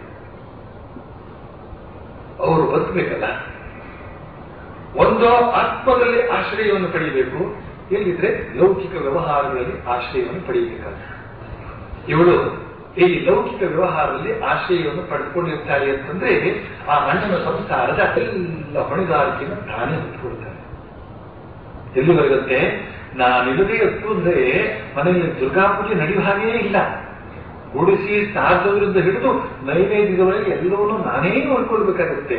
ಅವರು ಬದುಕಬೇಕಲ್ಲ ಒಂದು ಆತ್ಮದಲ್ಲಿ ಆಶ್ರಯವನ್ನು ಪಡೆಯಬೇಕು ಎಲ್ಲಿದ್ರೆ ಲೌಕಿಕ ವ್ಯವಹಾರಗಳಲ್ಲಿ ಆಶ್ರಯವನ್ನು ಪಡೆಯಬೇಕಾಗುತ್ತೆ ಇವಳು ಈ ಲೌಕಿಕ ವ್ಯವಹಾರದಲ್ಲಿ ಆಶ್ರಯವನ್ನು ಪಡೆದುಕೊಂಡಿರ್ತಾರೆ ಅಂತಂದ್ರೆ ಆ ಅಣ್ಣನ ಸಂಸಾರದ ಎಲ್ಲ ಹೊಣೆಗಾರಿಕೆಯನ್ನು ತಾನೇ ಹೊತ್ಕೊಳ್ತಾರೆ ಎಲ್ಲಿವರೆಗಂತೆ ನಾನಿಲ್ಲದೆ ಎತ್ತು ಅಂದ್ರೆ ಮನೆಯಲ್ಲಿ ದುರ್ಗಾಪೂಜೆ ನಡೆಯುವ ಹಾಗೇ ಇಲ್ಲ ಗುಡಿಸಿ ಸಾರಿಸೋದ್ರಿಂದ ಹಿಡಿದು ನೈವೇದ್ಯದವರೆಗೆ ಎಲ್ಲವನ್ನೂ ನಾನೇ ನೋಡ್ಕೊಳ್ಬೇಕಾಗುತ್ತೆ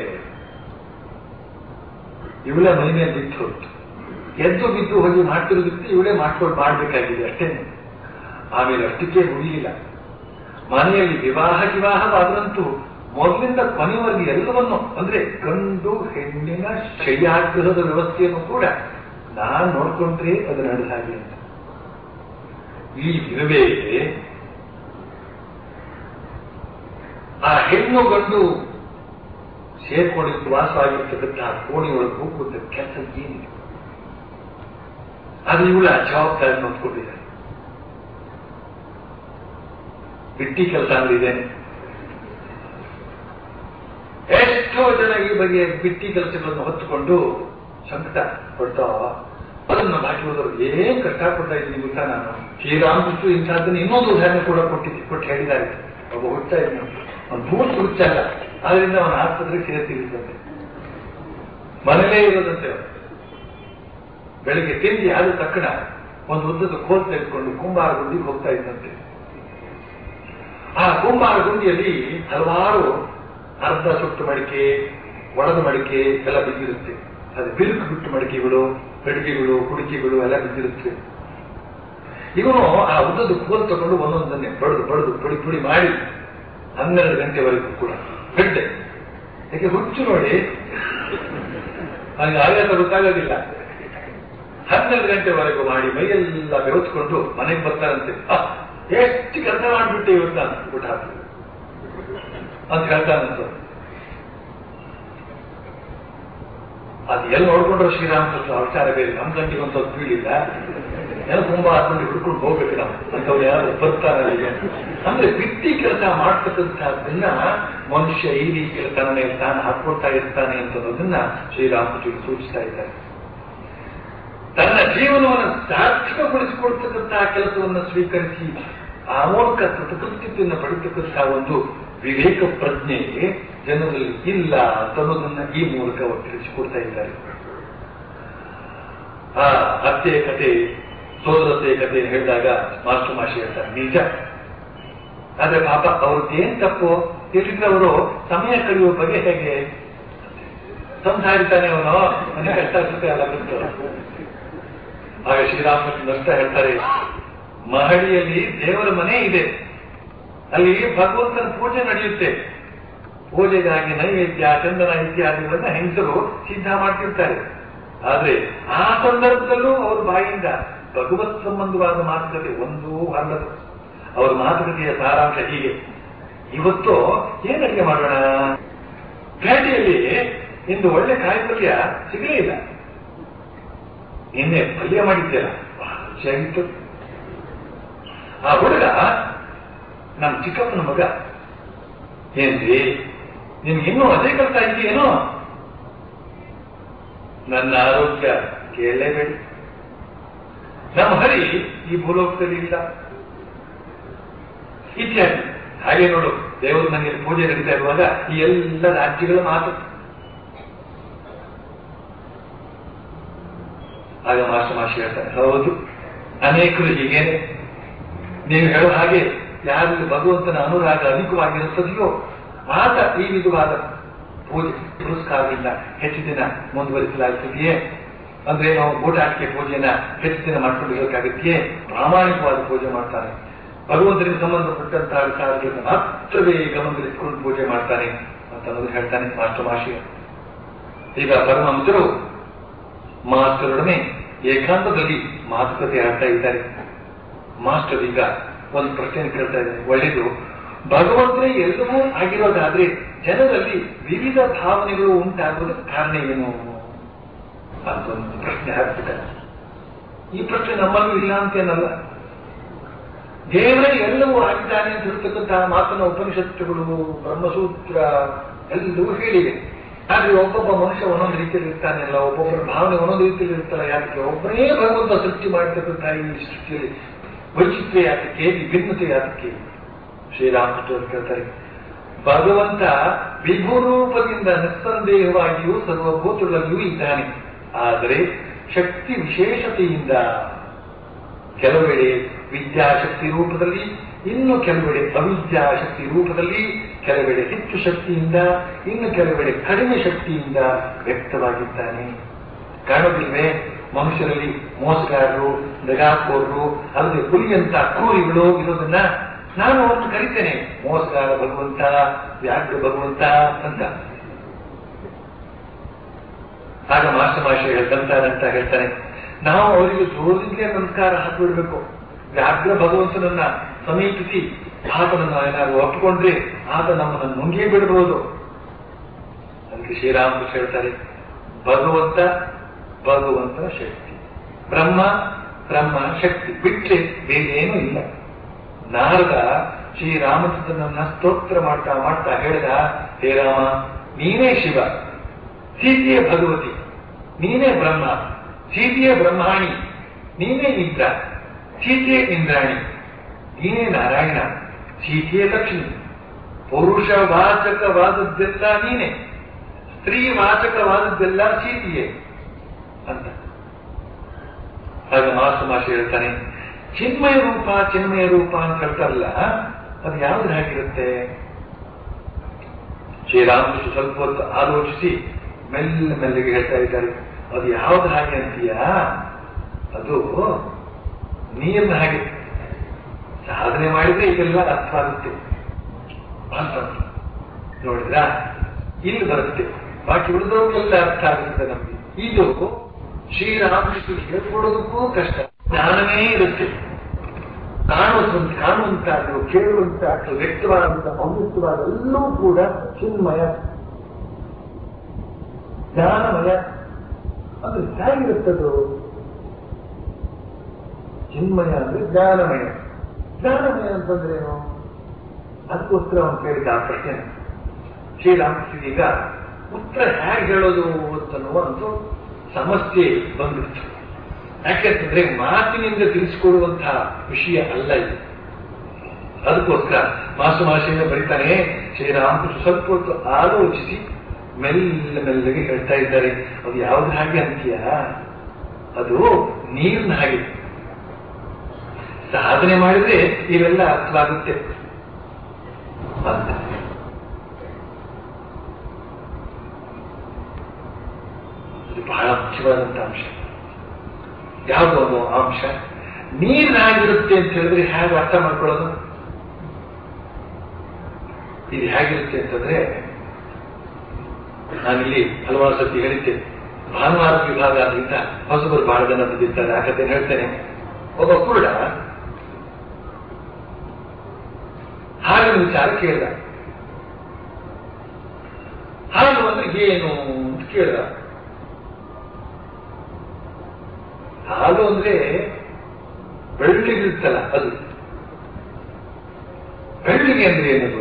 ಇವಳ ಮೈಮೇಲೆ ಬಿಟ್ಟು ಹೋಯ್ತು ಎದ್ದು ಬಿದ್ದು ಹೋಗಿ ಮಾಡ್ತಿರೋದಕ್ಕೆ ಇವಳೇ ಮಾಡ್ಕೊಂಡು ಮಾಡಬೇಕಾಗಿದೆ ಅಷ್ಟೇ ಆಮೇಲೆ ಅಷ್ಟಕ್ಕೆ ಮುಗಿಲಿಲ್ಲ ಮನೆಯಲ್ಲಿ ವಿವಾಹ ವಿವಾಹವಾದ್ರಂತೂ ಮೊದಲಿಂದ ಕೊನೆಯವರೆಗೆ ಎಲ್ಲವನ್ನು ಅಂದ್ರೆ ಗಂಡು ಹೆಣ್ಣಿನ ಶಯ್ಯಾಗ್ರಹದ ವ್ಯವಸ್ಥೆಯನ್ನು ಕೂಡ ನಾನ್ ನೋಡ್ಕೊಂಡ್ರೆ ಅದು ನಡೆದ ಹಾಗೆ ಅಂತ ಈ ವಿಧವೆ ಆ ಹೆಣ್ಣು ಗಂಡು ಸೇರ್ಕೊಂಡಿದ್ದು ವಾಸವಾಗಿರ್ತಕ್ಕಂತಹ ಕೋಣೆಯೊಳಗೆ ಹೋಗುವಂತ ಕೆಲಸ ಏನಿದೆ ಅದು ಇವಳ ಜವಾಬ್ದಾರಿ ನೋಡ್ಕೊಂಡಿದ್ದಾರೆ ಬಿಟ್ಟಿ ಕೆಲಸ ಅಂದಿದೆ ಎಷ್ಟೋ ಜನ ಈ ಬಗೆಯ ಬಿಟ್ಟಿ ಕೆಲಸಗಳನ್ನು ಹೊತ್ತುಕೊಂಡು ಸಂಕಟ ಪಡ್ತಾ ಅದನ್ನು ಬಾಕಿ ಹೋದವರು ಏನ್ ಕಷ್ಟಪಡ್ತಾ ಇದ್ದೀನಿ ಗೊತ್ತಾ ನಾನು ಶ್ರೀರಾಮಕೃಷ್ಣ ಇಂಥದ್ದನ್ನು ಇನ್ನೊಂದು ಉದಾಹರಣೆ ಕೂಡ ಕೊಟ್ಟಿದ್ದೆ ಕೊಟ್ಟು ಹೇಳಿದ್ದಾರೆ ಒಬ್ಬ ಹುಚ್ಚ ಇದ್ನು ಅವನು ಭೂತ್ ಹುಚ್ಚ ಅಲ್ಲ ಆದ್ರಿಂದ ಅವನ ಆಸ್ಪತ್ರೆಗೆ ಸೇರ್ತಿರ್ತಂತೆ ಮನೇಲೇ ಇರೋದಂತೆ ಅವನು ಬೆಳಿಗ್ಗೆ ತಿಂಡಿ ಆದ ತಕ್ಷಣ ಒಂದು ಉದ್ದದ ಕೋಲ್ ತೆಗೆದುಕೊಂಡು ಕುಂಬಾರ ಗುಂಡಿಗೆ ಹೋಗ್ತಾ ಇದ್ದಂತೆ ಆ ಕುಂಬಾರ ಗುಂಡಿಯಲ್ಲಿ ಹಲವಾರು ಅರ್ಧ ಸುಟ್ಟು ಮಡಿಕೆ ಒಣದ ಮಡಿಕೆ ಎಲ್ಲ ಬಿದ್ದಿರುತ್ತೆ ಅದು ಬಿರುಕು ಬಿಟ್ಟು ಮಡಿಕೆಗಳು ಕಡಿಗೆಗಳು ಕುಡಿಕೆಗಳು ಎಲ್ಲ ಬಿದ್ದಿರುತ್ತೆ ಇವನು ಆ ಉದ್ದದ ಕೋಲ್ ತಗೊಂಡು ಒಂದೊಂದನ್ನೇ ಬಡದು ಬಡದು ಪುಡಿ ಪುಡಿ ಮಾಡಿ ಹನ್ನೆರಡು ಗಂಟೆವರೆಗೂ ಕೂಡ ಗಂಟೆ ಯಾಕೆ ಹುಚ್ಚು ನೋಡಿ ನನಗೆ ಆಘಾತ ಗೊತ್ತಾಗೋದಿಲ್ಲ ಹನ್ನೆರಡು ಗಂಟೆವರೆಗೂ ಮಾಡಿ ಮೈಯೆಲ್ಲ ಬೆವತ್ಕೊಂಡು ಮನೆಗೆ ಬರ್ತಾರಂತೆ ಆ, ಎಷ್ಟು ಕೆಲಸ ಮಾಡಿಬಿಟ್ಟೆ ಇವತ್ತು ನಾನು ಊಟ ಹಾಕಿ ಅಂತ ಹೇಳ್ತಾನಂತ ಅದು ಎಲ್ಲಿ ನೋಡ್ಕೊಂಡ್ರೆ ಶ್ರೀರಾಮಕೃಷ್ಣ ಅವಚಾರ ಬೇರೆ ನಮ್ಮ ಗಂಟೆಗೆ ಒಂದು ಸ್ವಲ್ಪ ಬೀಳಿಲ್ಲ ಏನೋ ತುಂಬಾ ಹಾಕೊಂಡು ಹಿಡ್ಕೊಂಡು ಹೋಗ್ಬೇಕು ನಾವು ಅಂತವ್ರು ಯಾರು ಬರ್ತಾರೆ ಅಲ್ಲಿಗೆ ಅಂದ್ರೆ ಬಿಟ್ಟಿ ಕೆಲಸ ಮಾಡ್ತಕ್ಕಂಥದ್ದನ್ನ ಮನುಷ್ಯ ಈ ರೀತಿಯ ತನ್ನ ತಾನು ಹಾಕೊಳ್ತಾ ಇರ್ತಾನೆ ಅಂತನ್ನೋದನ್ನ ಶ್ರೀರಾಮಕೃಷ್ಣ ಸೂಚಿಸ್ತಾ ಇದ್ದಾರೆ ತನ್ನ ಜೀವನವನ್ನು ಸಾರ್ಥಕಗೊಳಿಸಿಕೊಡ್ತಕ್ಕಂತಹ ಕೆಲಸವನ್ನು ಸ್ವೀಕರಿಸಿ ಆ ಮೂಲಕ ಕೃತಕೃತ್ಯತೆಯನ್ನು ಪಡಿತಕ್ಕಂತಹ ಒಂದು ವಿವೇಕ ಪ್ರಜ್ಞೆ ಜನರಲ್ಲಿ ಇಲ್ಲ ಅನ್ನೋದನ್ನ ಈ ಮೂಲಕ ಅವರು ತಿಳಿಸಿಕೊಡ್ತಾ ಇದ್ದಾರೆ ಆ ಹತ್ಯೆ ಕತೆ ಸೋದರತೆ ಕತೆ ಹೇಳಿದಾಗ ಮಾಸ್ಟರ್ ಮಾಷಿ ಹೇಳ್ತಾರೆ ನಿಜ ಆದ್ರೆ ಪಾಪ ಅವ್ರದ್ದೇನ್ ತಪ್ಪು ಇಲ್ಲಿಂದ ಅವರು ಸಮಯ ಕಳೆಯುವ ಬಗೆ ಹೇಗೆ ಸಂಸಾರಿತಾನೆ ಅವನು ಮನೆ ಕಷ್ಟ ಸುತ್ತ ಎಲ್ಲ ಬಿಟ್ಟು ಆಗ ಶ್ರೀರಾಮಕೃಷ್ಣ ನಷ್ಟ ಹೇಳ್ತಾರೆ ಮಹಡಿಯಲ್ಲಿ ದೇವರ ಮನೆ ಇದೆ ಅಲ್ಲಿ ಭಗವಂತನ ಪೂಜೆ ನಡೆಯುತ್ತೆ ಪೂಜೆಗಾಗಿ ನೈವೇದ್ಯ ಚಂದನ ಇತ್ಯಾದಿಗಳನ್ನ ಹೆಂಗಸರು ಸಿದ್ಧ ಮಾಡ್ತಿರ್ತಾರೆ ಆದ್ರೆ ಆ ಸಂದರ್ಭದಲ್ಲೂ ಅವ್ರ ಬಾಯಿಂದ ಭಗವತ್ ಸಂಬಂಧವಾದ ಮಾತುಕತೆ ಒಂದೂ ಹೊರಡದು ಅವರ ಮಾತುಕತೆಯ ಸಾರಾಂಶ ಹೀಗೆ ಇವತ್ತು ಏನ್ ಅಡಿಗೆ ಮಾಡೋಣ ಪೇಟೆಯಲ್ಲಿ ಇಂದು ಒಳ್ಳೆ ಕಾಯಿ ಪಲ್ಯ ಸಿಗಲೇ ಇಲ್ಲ ನಿನ್ನೆ ಪಲ್ಯ ಮಾಡಿದ್ದೇಲ್ಲ ಬಹಳ ರುಚಿಯಾಗಿತ್ತು ಆ ಹುಡುಗ ನಮ್ಮ ಚಿಕ್ಕಪ್ಪನ ಮಗ ಏನ್ರಿ ನಿಮ್ಗೆ ಇನ್ನೂ ಅದೇ ಕಲ್ತಾ ಇದೆಯೇನೋ ನನ್ನ ಆರೋಗ್ಯ ಕೇಳಲೇಬೇಡಿ ನಮ್ಮ ಹರಿ ಈ ಭೂಲೋಕದಲ್ಲಿ ಇಲ್ಲ ಇತ್ಯಾದಿ ಹಾಗೆ ನೋಡು ದೇವರ ಮನೆಯಲ್ಲಿ ಪೂಜೆ ನಡೀತಾ ಇರುವಾಗ ಈ ಎಲ್ಲ ರಾಜ್ಯಗಳ ಮಾತು ಆಗ ಮಾಸ್ಟರ್ ಮಾಷಿ ಹೇಳ್ತಾರೆ ಹೌದು ಅನೇಕರು ಹೀಗೇನೆ ನೀವು ಹೇಳೋ ಹಾಗೆ ಯಾರಲ್ಲಿ ಭಗವಂತನ ಅನುರಾಗ ಅಧಿಕವಾಗಿರುತ್ತದೆಯೋ ಆತ ಈ ವಿಧವಾದ ಪೂಜೆ ಪುರಸ್ಕಾರದಿಂದ ಹೆಚ್ಚು ದಿನ ಮುಂದುವರಿಸಲಾಗುತ್ತದೆಯೇ ಅಂದ್ರೆ ನಾವು ಊಟಾಟಿಕೆ ಪೂಜೆಯನ್ನ ಹೆಚ್ಚು ದಿನ ಮಾಡ್ಕೊಂಡಿರೋಕ್ಕಾಗತ್ತೆಯೇ ಪ್ರಾಮಾಣಿಕವಾದ ಪೂಜೆ ಮಾಡ್ತಾನೆ ಭಗವಂತನಿಗೆ ಸಂಬಂಧಪಟ್ಟಂತಹ ವಿಚಾರಗಳನ್ನು ಮಾತ್ರವೇ ಗಮನದಲ್ಲಿಟ್ಕೊಂಡು ಪೂಜೆ ಮಾಡ್ತಾನೆ ಅಂತ ಅನ್ನೋದು ಹೇಳ್ತಾನೆ ಮಾಸ್ಟರ್ ಮಾಷಿ ಈಗ ಪರಮಹಂಸರು ಮಾಸ್ಟರೊಡನೆ ಏಕಾಂತದಲ್ಲಿ ಮಾತುಕತೆ ಆಡ್ತಾ ಇದ್ದಾರೆ ಮಾಸ್ಟರ್ ಈಗ ಒಂದು ಪ್ರಶ್ನೆ ಕೇಳ್ತಾ ಇದ್ದಾರೆ ಒಳ್ಳೆಯದು ಭಗವಂತನೇ ಎಲ್ಲವೂ ಆಗಿರೋದಾದ್ರೆ ಜನರಲ್ಲಿ ವಿವಿಧ ಭಾವನೆಗಳು ಉಂಟಾಗುವುದಕ್ಕೆ ಕಾರಣ ಏನು ಅಂತ ಒಂದು ಪ್ರಶ್ನೆ ಹಾಕ್ಬಿಟ್ಟಾರೆ ಈ ಪ್ರಶ್ನೆ ನಮ್ಮಲ್ಲೂ ಇಲ್ಲ ಅಂತೇನಲ್ಲ ದೇವರೇ ಎಲ್ಲವೂ ಆಗಿದ್ದಾನೆ ಅಂತ ಹೇಳ್ತಕ್ಕಂತಹ ಮಾತನ್ನ ಉಪನಿಷತ್ತುಗಳು ಬ್ರಹ್ಮಸೂತ್ರ ಎಲ್ಲವೂ ಹೇಳಿವೆ ಆದ್ರೆ ಒಬ್ಬೊಬ್ಬ ಮನುಷ್ಯ ಒಂದೊಂದು ರೀತಿಯಲ್ಲಿ ಇರ್ತಾನೆ ಅಲ್ಲ ಒಬ್ಬೊಬ್ಬರ ಭಾವನೆ ಒಂದೊಂದು ರೀತಿಯಲ್ಲಿ ಇರ್ತಾನೆ ಯಾಕೆ ಒಬ್ಬನೇ ಭಗವಂತ ಸೃಷ್ಟಿ ಮಾಡಿರ್ತಕ್ಕಂತಹ ಈ ಸೃಷ್ಟಿಯಲ್ಲಿ ವೈಚಿತ್ರ್ಯ ಯಾತಕ್ಕೆ ವಿಭಿನ್ನತೆ ಯಾತಕ್ಕೆ ಶ್ರೀರಾಮಕೃಷ್ಣ ಕೇಳ್ತಾರೆ ಭಗವಂತ ವಿಭುರೂಪದಿಂದ ನಿಸ್ಸಂದೇಹವಾಗಿಯೂ ಸರ್ವಭೂತಗಳಲ್ಲಿಯೂ ಇದ್ದಾನೆ ಆದರೆ ಶಕ್ತಿ ವಿಶೇಷತೆಯಿಂದ ಕೆಲವೆಡೆ ವಿದ್ಯಾಶಕ್ತಿ ರೂಪದಲ್ಲಿ ಇನ್ನು ಕೆಲವೆಡೆ ಅವಿದ್ಯಾಶಕ್ತಿ ರೂಪದಲ್ಲಿ ಕೆಲವೆಡೆ ಹೆಚ್ಚು ಶಕ್ತಿಯಿಂದ ಇನ್ನು ಕೆಲವೆಡೆ ಕಡಿಮೆ ಶಕ್ತಿಯಿಂದ ವ್ಯಕ್ತವಾಗಿದ್ದಾನೆ ಕಾಣೋದಿಲ್ವೇ ಮನುಷ್ಯರಲ್ಲಿ ಮೋಸಗಾರರು ದಗಾಕೋರರು ಅಲ್ಲದೆ ಹುಲಿಯಂತ ಕ್ರೂರಿಗಳು ಇರೋದನ್ನ ನಾನು ಅವರನ್ನು ಕರಿತೇನೆ ಮೋಸಗಾರ ಭಗವಂತ ವ್ಯಾಘ್ರ ಭಗವಂತ ಅಂತ ಆಗ ಮಾಸ್ಟರ್ ಮಾಸ್ಟರ್ ಹೇಳ್ತಂತಾರಂತ ಹೇಳ್ತಾನೆ ನಾವು ಅವರಿಗೆ ಜೋರಿಂದಲೇ ನಮಸ್ಕಾರ ಹಾಕಿಬಿಡ್ಬೇಕು ವ್ಯಾಘ್ರ ಭಗವಂತನನ್ನ ಸಮೀಪಿಸಿ ಆತನನ್ನ ಏನಾದ್ರು ಒಪ್ಪಿಕೊಂಡ್ರೆ ಆತ ನಮ್ಮನ್ನು ನುಂಗೇ ಬಿಡಬಹುದು ಅದಕ್ಕೆ ಶ್ರೀರಾಮಕೃಷ್ಣ ಹೇಳ್ತಾರೆ ಭಗವಂತ ಭಗವಂತನ ಶಕ್ತಿ ಬ್ರಹ್ಮ ಬ್ರಹ್ಮ ಶಕ್ತಿ ಬಿಟ್ಟರೆ ಬೇರೇನೂ ಇಲ್ಲ ನಾರದ ಶ್ರೀರಾಮಚಂದ್ರನನ್ನ ಸ್ತೋತ್ರ ಮಾಡ್ತಾ ಮಾಡ್ತಾ ಹೇಳಿದ ಹೇ ರಾಮ ನೀನೇ ಶಿವ ಸೀತೆಯೇ ಭಗವತಿ ನೀನೇ ಬ್ರಹ್ಮ ಸೀತೆಯೇ ಬ್ರಹ್ಮಾಣಿ ನೀನೇ ಇಂದ್ರ ಸೀತೆಯೇ ಇಂದ್ರಾಣಿ ನೀನೇ ನಾರಾಯಣ ಸೀತೆಯೇ ಲಕ್ಷ್ಮಿ ಪುರುಷ ವಾಚಕವಾದದ್ದೆಲ್ಲ ನೀನೆ ಸ್ತ್ರೀ ವಾಚಕವಾದದ್ದೆಲ್ಲ ಸೀತೆಯೇ ಅಂತ ಆಗ ಮಾಸ ಮಾಸ ಹೇಳ್ತಾನೆ ಚಿನ್ಮಯ ರೂಪ ಚಿನ್ಮಯ ರೂಪ ಅಂತ ಹೇಳ್ತಾರಲ್ಲ ಅದು ಯಾವ್ದು ಹಾಗಿರುತ್ತೆ ಶ್ರೀರಾಮಕೃಷ್ಣ ಸ್ವಲ್ಪ ಹೊತ್ತು ಆಲೋಚಿಸಿ ಮೆಲ್ಲ ಮೆಲ್ಲಗೆ ಹೇಳ್ತಾ ಇದ್ದಾರೆ ಅದು ಯಾವ್ದು ಹಾಗೆ ಅಂತೀಯ ಅದು ನೀರಿನ ಹಾಗೆ ಸಾಧನೆ ಮಾಡಿದ್ರೆ ಇದೆಲ್ಲ ಅರ್ಥ ಆಗುತ್ತೆ ಅಂತ ನೋಡಿದ್ರ ಇಲ್ಲಿ ಬರುತ್ತೆ ಬಾಕಿ ಉಳಿದವ್ರಿಗೆಲ್ಲ ಅರ್ಥ ಆಗುತ್ತೆ ನಮ್ಗೆ ಇದು ಶ್ರೀರಾಮಕೃಷ್ಣ ಹೇಳ್ಕೊಡೋದಕ್ಕೂ ಕಷ್ಟ ಜ್ಞಾನವೇ ಇರುತ್ತೆ ಕಾಣುವಂತ ಕಾಣುವಂತಾಗಲು ಕೇಳುವಂತಾಗಲು ವ್ಯಕ್ತವಾದಂತ ಅವ್ಯಕ್ತವಾದ ಎಲ್ಲವೂ ಕೂಡ ಚಿನ್ಮಯ ಜ್ಞಾನಮಯ ಅಂದ್ರೆ ಹೇಗಿರುತ್ತದು ಚಿನ್ಮಯ ಅಂದ್ರೆ ಜ್ಞಾನಮಯ ಜ್ಞಾನಮಯ ಅಂತಂದ್ರೇನು ಅದಕ್ಕೋಸ್ಕರ ಅವನು ಕೇಳಿದ ಆ ಪ್ರಶ್ನೆ ಶ್ರೀರಾಮಕೃಷ್ಣೀಗ ಉತ್ತರ ಹೇಗೆ ಹೇಳೋದು ಅಂತನ್ನುವ ಒಂದು ಸಮಸ್ಯೆ ಬಂದ್ಬಿಡ್ತು ಯಾಕೆಂತಂದ್ರೆ ಮಾತಿನಿಂದ ತಿಳಿಸಿಕೊಡುವಂತಹ ವಿಷಯ ಅಲ್ಲ ಇದು ಅದಕ್ಕೋಸ್ಕರ ಮಾಸು ಮಾಸೆಯಿಂದ ಬರೀತಾನೆ ಶ್ರೀರಾಮಕೃಷ್ಣ ಸ್ವಲ್ಪ ಹೊತ್ತು ಆಲೋಚಿಸಿ ಮೆಲ್ಲ ಮೆಲ್ಲಗೆ ಹೇಳ್ತಾ ಇದ್ದಾರೆ ಅದು ಯಾವ್ದು ಹಾಗೆ ಅಂತೀಯ ಅದು ನೀರಿನ ಹಾಗೆ ಸಾಧನೆ ಮಾಡಿದ್ರೆ ಇವೆಲ್ಲ ಅರ್ಥವಾಗುತ್ತೆ ಅಂತ ಇದು ಬಹಳ ಮುಖ್ಯವಾದಂತ ಅಂಶ ಯಾವುದು ಅದು ಅಂಶ ನೀರಿನಾಗಿರುತ್ತೆ ಅಂತ ಹೇಳಿದ್ರೆ ಹೇಗೆ ಅರ್ಥ ಮಾಡ್ಕೊಳ್ಳೋದು ಇದು ಹೇಗಿರುತ್ತೆ ಅಂತಂದ್ರೆ ನಾನಿಲ್ಲಿ ಹಲವಾರು ಸತಿ ಹೇಳಿದ್ದೆ ಭಾನುವಾರ ವಿಭಾಗ ಆದ್ರಿಂದ ಹೊಸಬರು ಬಹಳ ಜನ ಬಂದಿರ್ತಾರೆ ಆ ಕಥೆ ಹೇಳ್ತೇನೆ ಒಬ್ಬ ಕುರುಡ ಹಾಲಿನ ವಿಚಾರ ಕೇಳಿದ ಹಾಲು ಅಂದ್ರೆ ಏನು ಅಂತ ಕೇಳಿದ ಹಾಲು ಅಂದ್ರೆ ಬೆಳ್ಳಿಗಿರುತ್ತಲ್ಲ ಅದು ಬೆಳ್ಳಿಗೆ ಅಂದ್ರೆ ಏನದು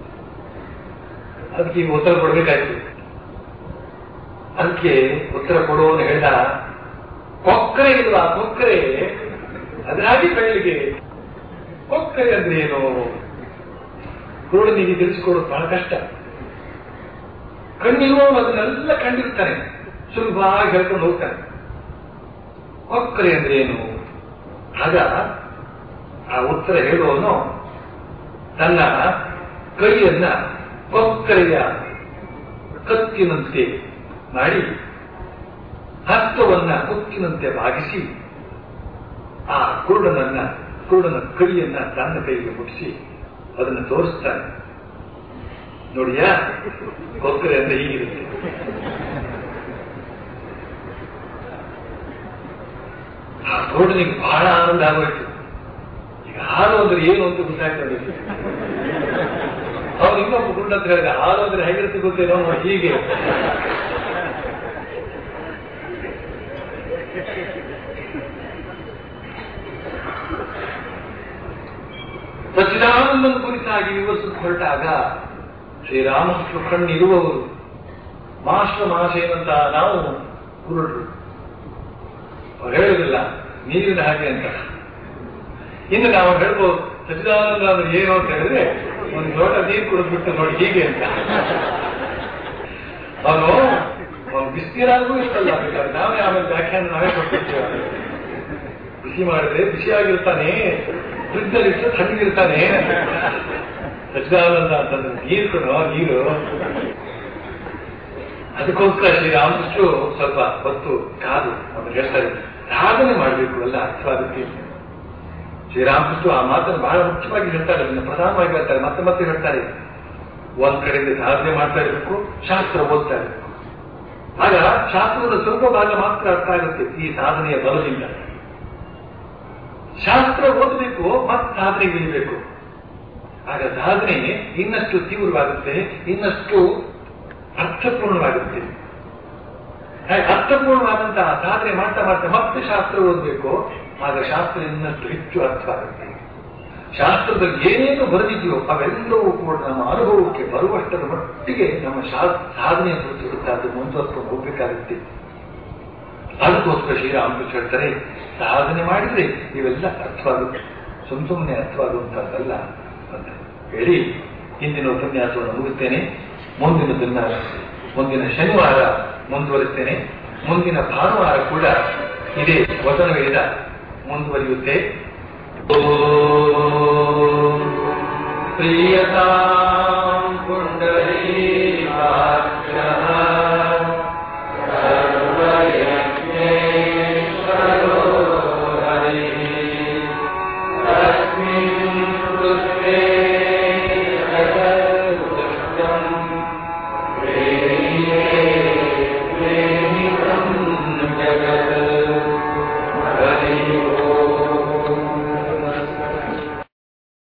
ಅದಕ್ಕೆ ಈಗ ಉತ್ತರ ಕೊಡ್ಬೇಕಾಯ್ತು ಅದಕ್ಕೆ ಉತ್ತರ ಕೊಡುವವನು ಹೇಳ್ದ ಕೊಕ್ಕರೆ ಇಲ್ವಾ ಕೊಕ್ಕರೆ ಅದ್ರಾಗಿ ಬೆಳ್ಳಿಗೆ ಕೊಕ್ಕರೆ ಅಂದ್ರೆ ಏನು ಕುರುಡನಿಗೆ ತಿಳಿಸಿಕೊಡೋದು ಬಹಳ ಕಷ್ಟ ಕಣ್ಣಿರುವವನು ಅದನ್ನೆಲ್ಲ ಕಂಡಿರ್ತಾನೆ ಸುಲಭವಾಗಿ ಹೇಳ್ಕೊಂಡು ಹೋಗ್ತಾನೆ ಕೊಕ್ಕರೆ ಅಂದ್ರೆ ಏನು ಆಗ ಆ ಉತ್ತರ ಹೇಳುವವನು ತನ್ನ ಕೈಯನ್ನ ಕೊಕ್ಕರೆಯ ಕತ್ತಿನಂತೆ ಮಾಡಿ ಹಸ್ತವನ್ನ ಮುತ್ತಿನಂತೆ ಭಾಗಿಸಿ ಆ ಕುರುಡನನ್ನ ಕುರುಡನ ಕೈಯನ್ನ ತನ್ನ ಕೈಗೆ ಮುಟ್ಟಿಸಿ ಅದನ್ನು ತೋರಿಸ್ತಾನೆ ನೋಡಿಯಾ ಕೊಕ್ಕರೆ ಅಂದ್ರೆ ಹೀಗಿರುತ್ತೆ ಆ ಕುರುಡನಿಗೆ ಬಹಳ ಆನಂದ ಆಗೋಯ್ತು ಈಗ ಹಾಲು ಅಂದ್ರೆ ಏನು ಅಂತ ಗೊತ್ತಾಗ್ತದೆ ಅವ್ರು ಇನ್ನೊಬ್ಬ ಕುರುಡ ಅಂತ ಹೇಳಿದ ಹಾಲು ಅಂದ್ರೆ ಹೇಗಿರುತ್ತೆ ಗೊತ್ತೇನೋ ನೋಡಿ ಹೀಗೆ ಸಚ್ಚಿದಾನಂದನ ಕುರಿತಾಗಿ ವಿವರಿಸಲು ಹೊರಟಾಗ ಶ್ರೀರಾಮಕೃಷ್ಣ ಕಣ್ಣಿರುವವರು ಮಾಸ್ಟರ್ ಮಹಾಶಯನಂತ ನಾವು ಕುರುಡರು ಅವ್ರು ಹೇಳುವುದಿಲ್ಲ ನೀರಿನ ಹಾಗೆ ಅಂತ ಇನ್ನು ನಾವು ಹೇಳ್ಬೋದು ಸಚ್ಚಿದಾನಂದ ಅಂದ್ರೆ ಏನು ಅಂತ ಹೇಳಿದ್ರೆ ಒಂದು ಲೋಟ ನೀರು ಕುಡಿದ್ಬಿಟ್ಟು ನೋಡಿ ಹೀಗೆ ಅಂತ ಅವನು ಅವನು ಬಿಸಿನೀರಾಗೂ ಇಷ್ಟಲ್ಲ ಬೇಕಾದ್ರೆ ನಾವೇ ಆಮೇಲೆ ವ್ಯಾಖ್ಯಾನ ನಾವೇ ಕೊಟ್ಟಿರ್ತೇವೆ ಬಿಸಿ ಮಾಡಿದ್ರೆ ಬಿಸಿಯಾಗಿರ್ತಾನೆ ಫ್ರಿಜ್ಜಲ್ಲಿ ಇಟ್ಟು ತಣ್ಣಗಿರ್ತಾನೆ ಸಚ್ಚಿದಾನಂದ ಅಂತಂದ್ರೆ ನೀರು ಕೊಡೋ ನೀರು ಅದಕ್ಕೋಸ್ಕರ ಶ್ರೀರಾಮಕೃಷ್ಣರು ಸ್ವಲ್ಪ ಹೊತ್ತು ಕಾದು ಅವ್ರು ಹೇಳ್ತಾರೆ ಸಾಧನೆ ಮಾಡಬೇಕು ಎಲ್ಲ ಅರ್ಥವಾಗುತ್ತೆ ಶ್ರೀರಾಮಕೃಷ್ಣ ಆ ಮಾತನ್ನು ಬಹಳ ಮುಖ್ಯವಾಗಿ ಹೇಳ್ತಾರೆ ಅದನ್ನು ಪ್ರಧಾನವಾಗಿ ಹೇಳ್ತಾರೆ ಮತ್ತೆ ಮತ್ತೆ ಹೇಳ್ತಾರೆ ಒಂದ್ ಕಡೆಯಿಂದ ಸಾಧನೆ ಮಾಡ್ತಾ ಇರಬೇಕು ಶಾಸ್ತ್ರ ಓದ್ತಾ ಇರಬೇಕು ಆಗ ಶಾಸ್ತ್ರದ ಸ್ವಲ್ಪ ಭಾಗ ಮಾತ್ರ ಅರ್ಥ ಆಗುತ್ತೆ ಈ ಸಾಧನೆಯ ಬಲದಿಂದ ಶಾಸ್ತ್ರ ಓದಬೇಕು ಮತ್ತೆ ಸಾಧನೆಗೆ ಇಳಿಬೇಕು ಆಗ ಸಾಧನೆ ಇನ್ನಷ್ಟು ತೀವ್ರವಾಗುತ್ತೆ ಇನ್ನಷ್ಟು ಅರ್ಥಪೂರ್ಣವಾಗುತ್ತೆ ಹಾಗೆ ಅರ್ಥಪೂರ್ಣವಾದಂತಹ ಸಾಧನೆ ಮಾಡ್ತಾ ಮಾಡ್ತಾ ಮತ್ತೆ ಶಾಸ್ತ್ರ ಓದಬೇಕು ಆಗ ಶಾಸ್ತ್ರ ಇನ್ನಷ್ಟು ಹೆಚ್ಚು ಅರ್ಥವಾಗುತ್ತೆ ಶಾಸ್ತ್ರದಲ್ಲಿ ಏನೇನು ಬರೆದಿದೆಯೋ ಅವೆಲ್ಲವೂ ಕೂಡ ನಮ್ಮ ಅನುಭವಕ್ಕೆ ಬರುವಷ್ಟರ ಮಟ್ಟಿಗೆ ನಮ್ಮ ಶಾ ಸಾಧನೆಯ ಕುರಿತು ಅದು ಮುಂದುವರ್ಕೊಂಡು ಹೋಗ್ಬೇಕಾಗುತ್ತೆ ಅದಕ್ಕೋಸ್ಕರ ಶ್ರೀರಾಮಕೃಷ್ಣ ಹೇಳ್ತಾರೆ ಸಾಧನೆ ಮಾಡಿದ್ರೆ ಇವೆಲ್ಲ ಅರ್ಥವಾಗುತ್ತೆ ಸುಮ್ ಸುಮ್ಮನೆ ಅರ್ಥವಾಗುವಂತಹದ್ದಲ್ಲ ಅಂತ ಹೇಳಿ ಇಂದಿನ ಉಪನ್ಯಾಸವನ್ನು ಮುಗಿಸ್ತೇನೆ ಮುಂದಿನದನ್ನ ಮುಂದಿನ ಶನಿವಾರ ಮುಂದುವರಿಸ್ತೇನೆ ಮುಂದಿನ ಭಾನುವಾರ ಕೂಡ ಇದೇ ವಚನ ವೇದ ಮುಂದುವರಿಯುತ್ತೆ ಓಂ ಪ್ರಿಯತಾ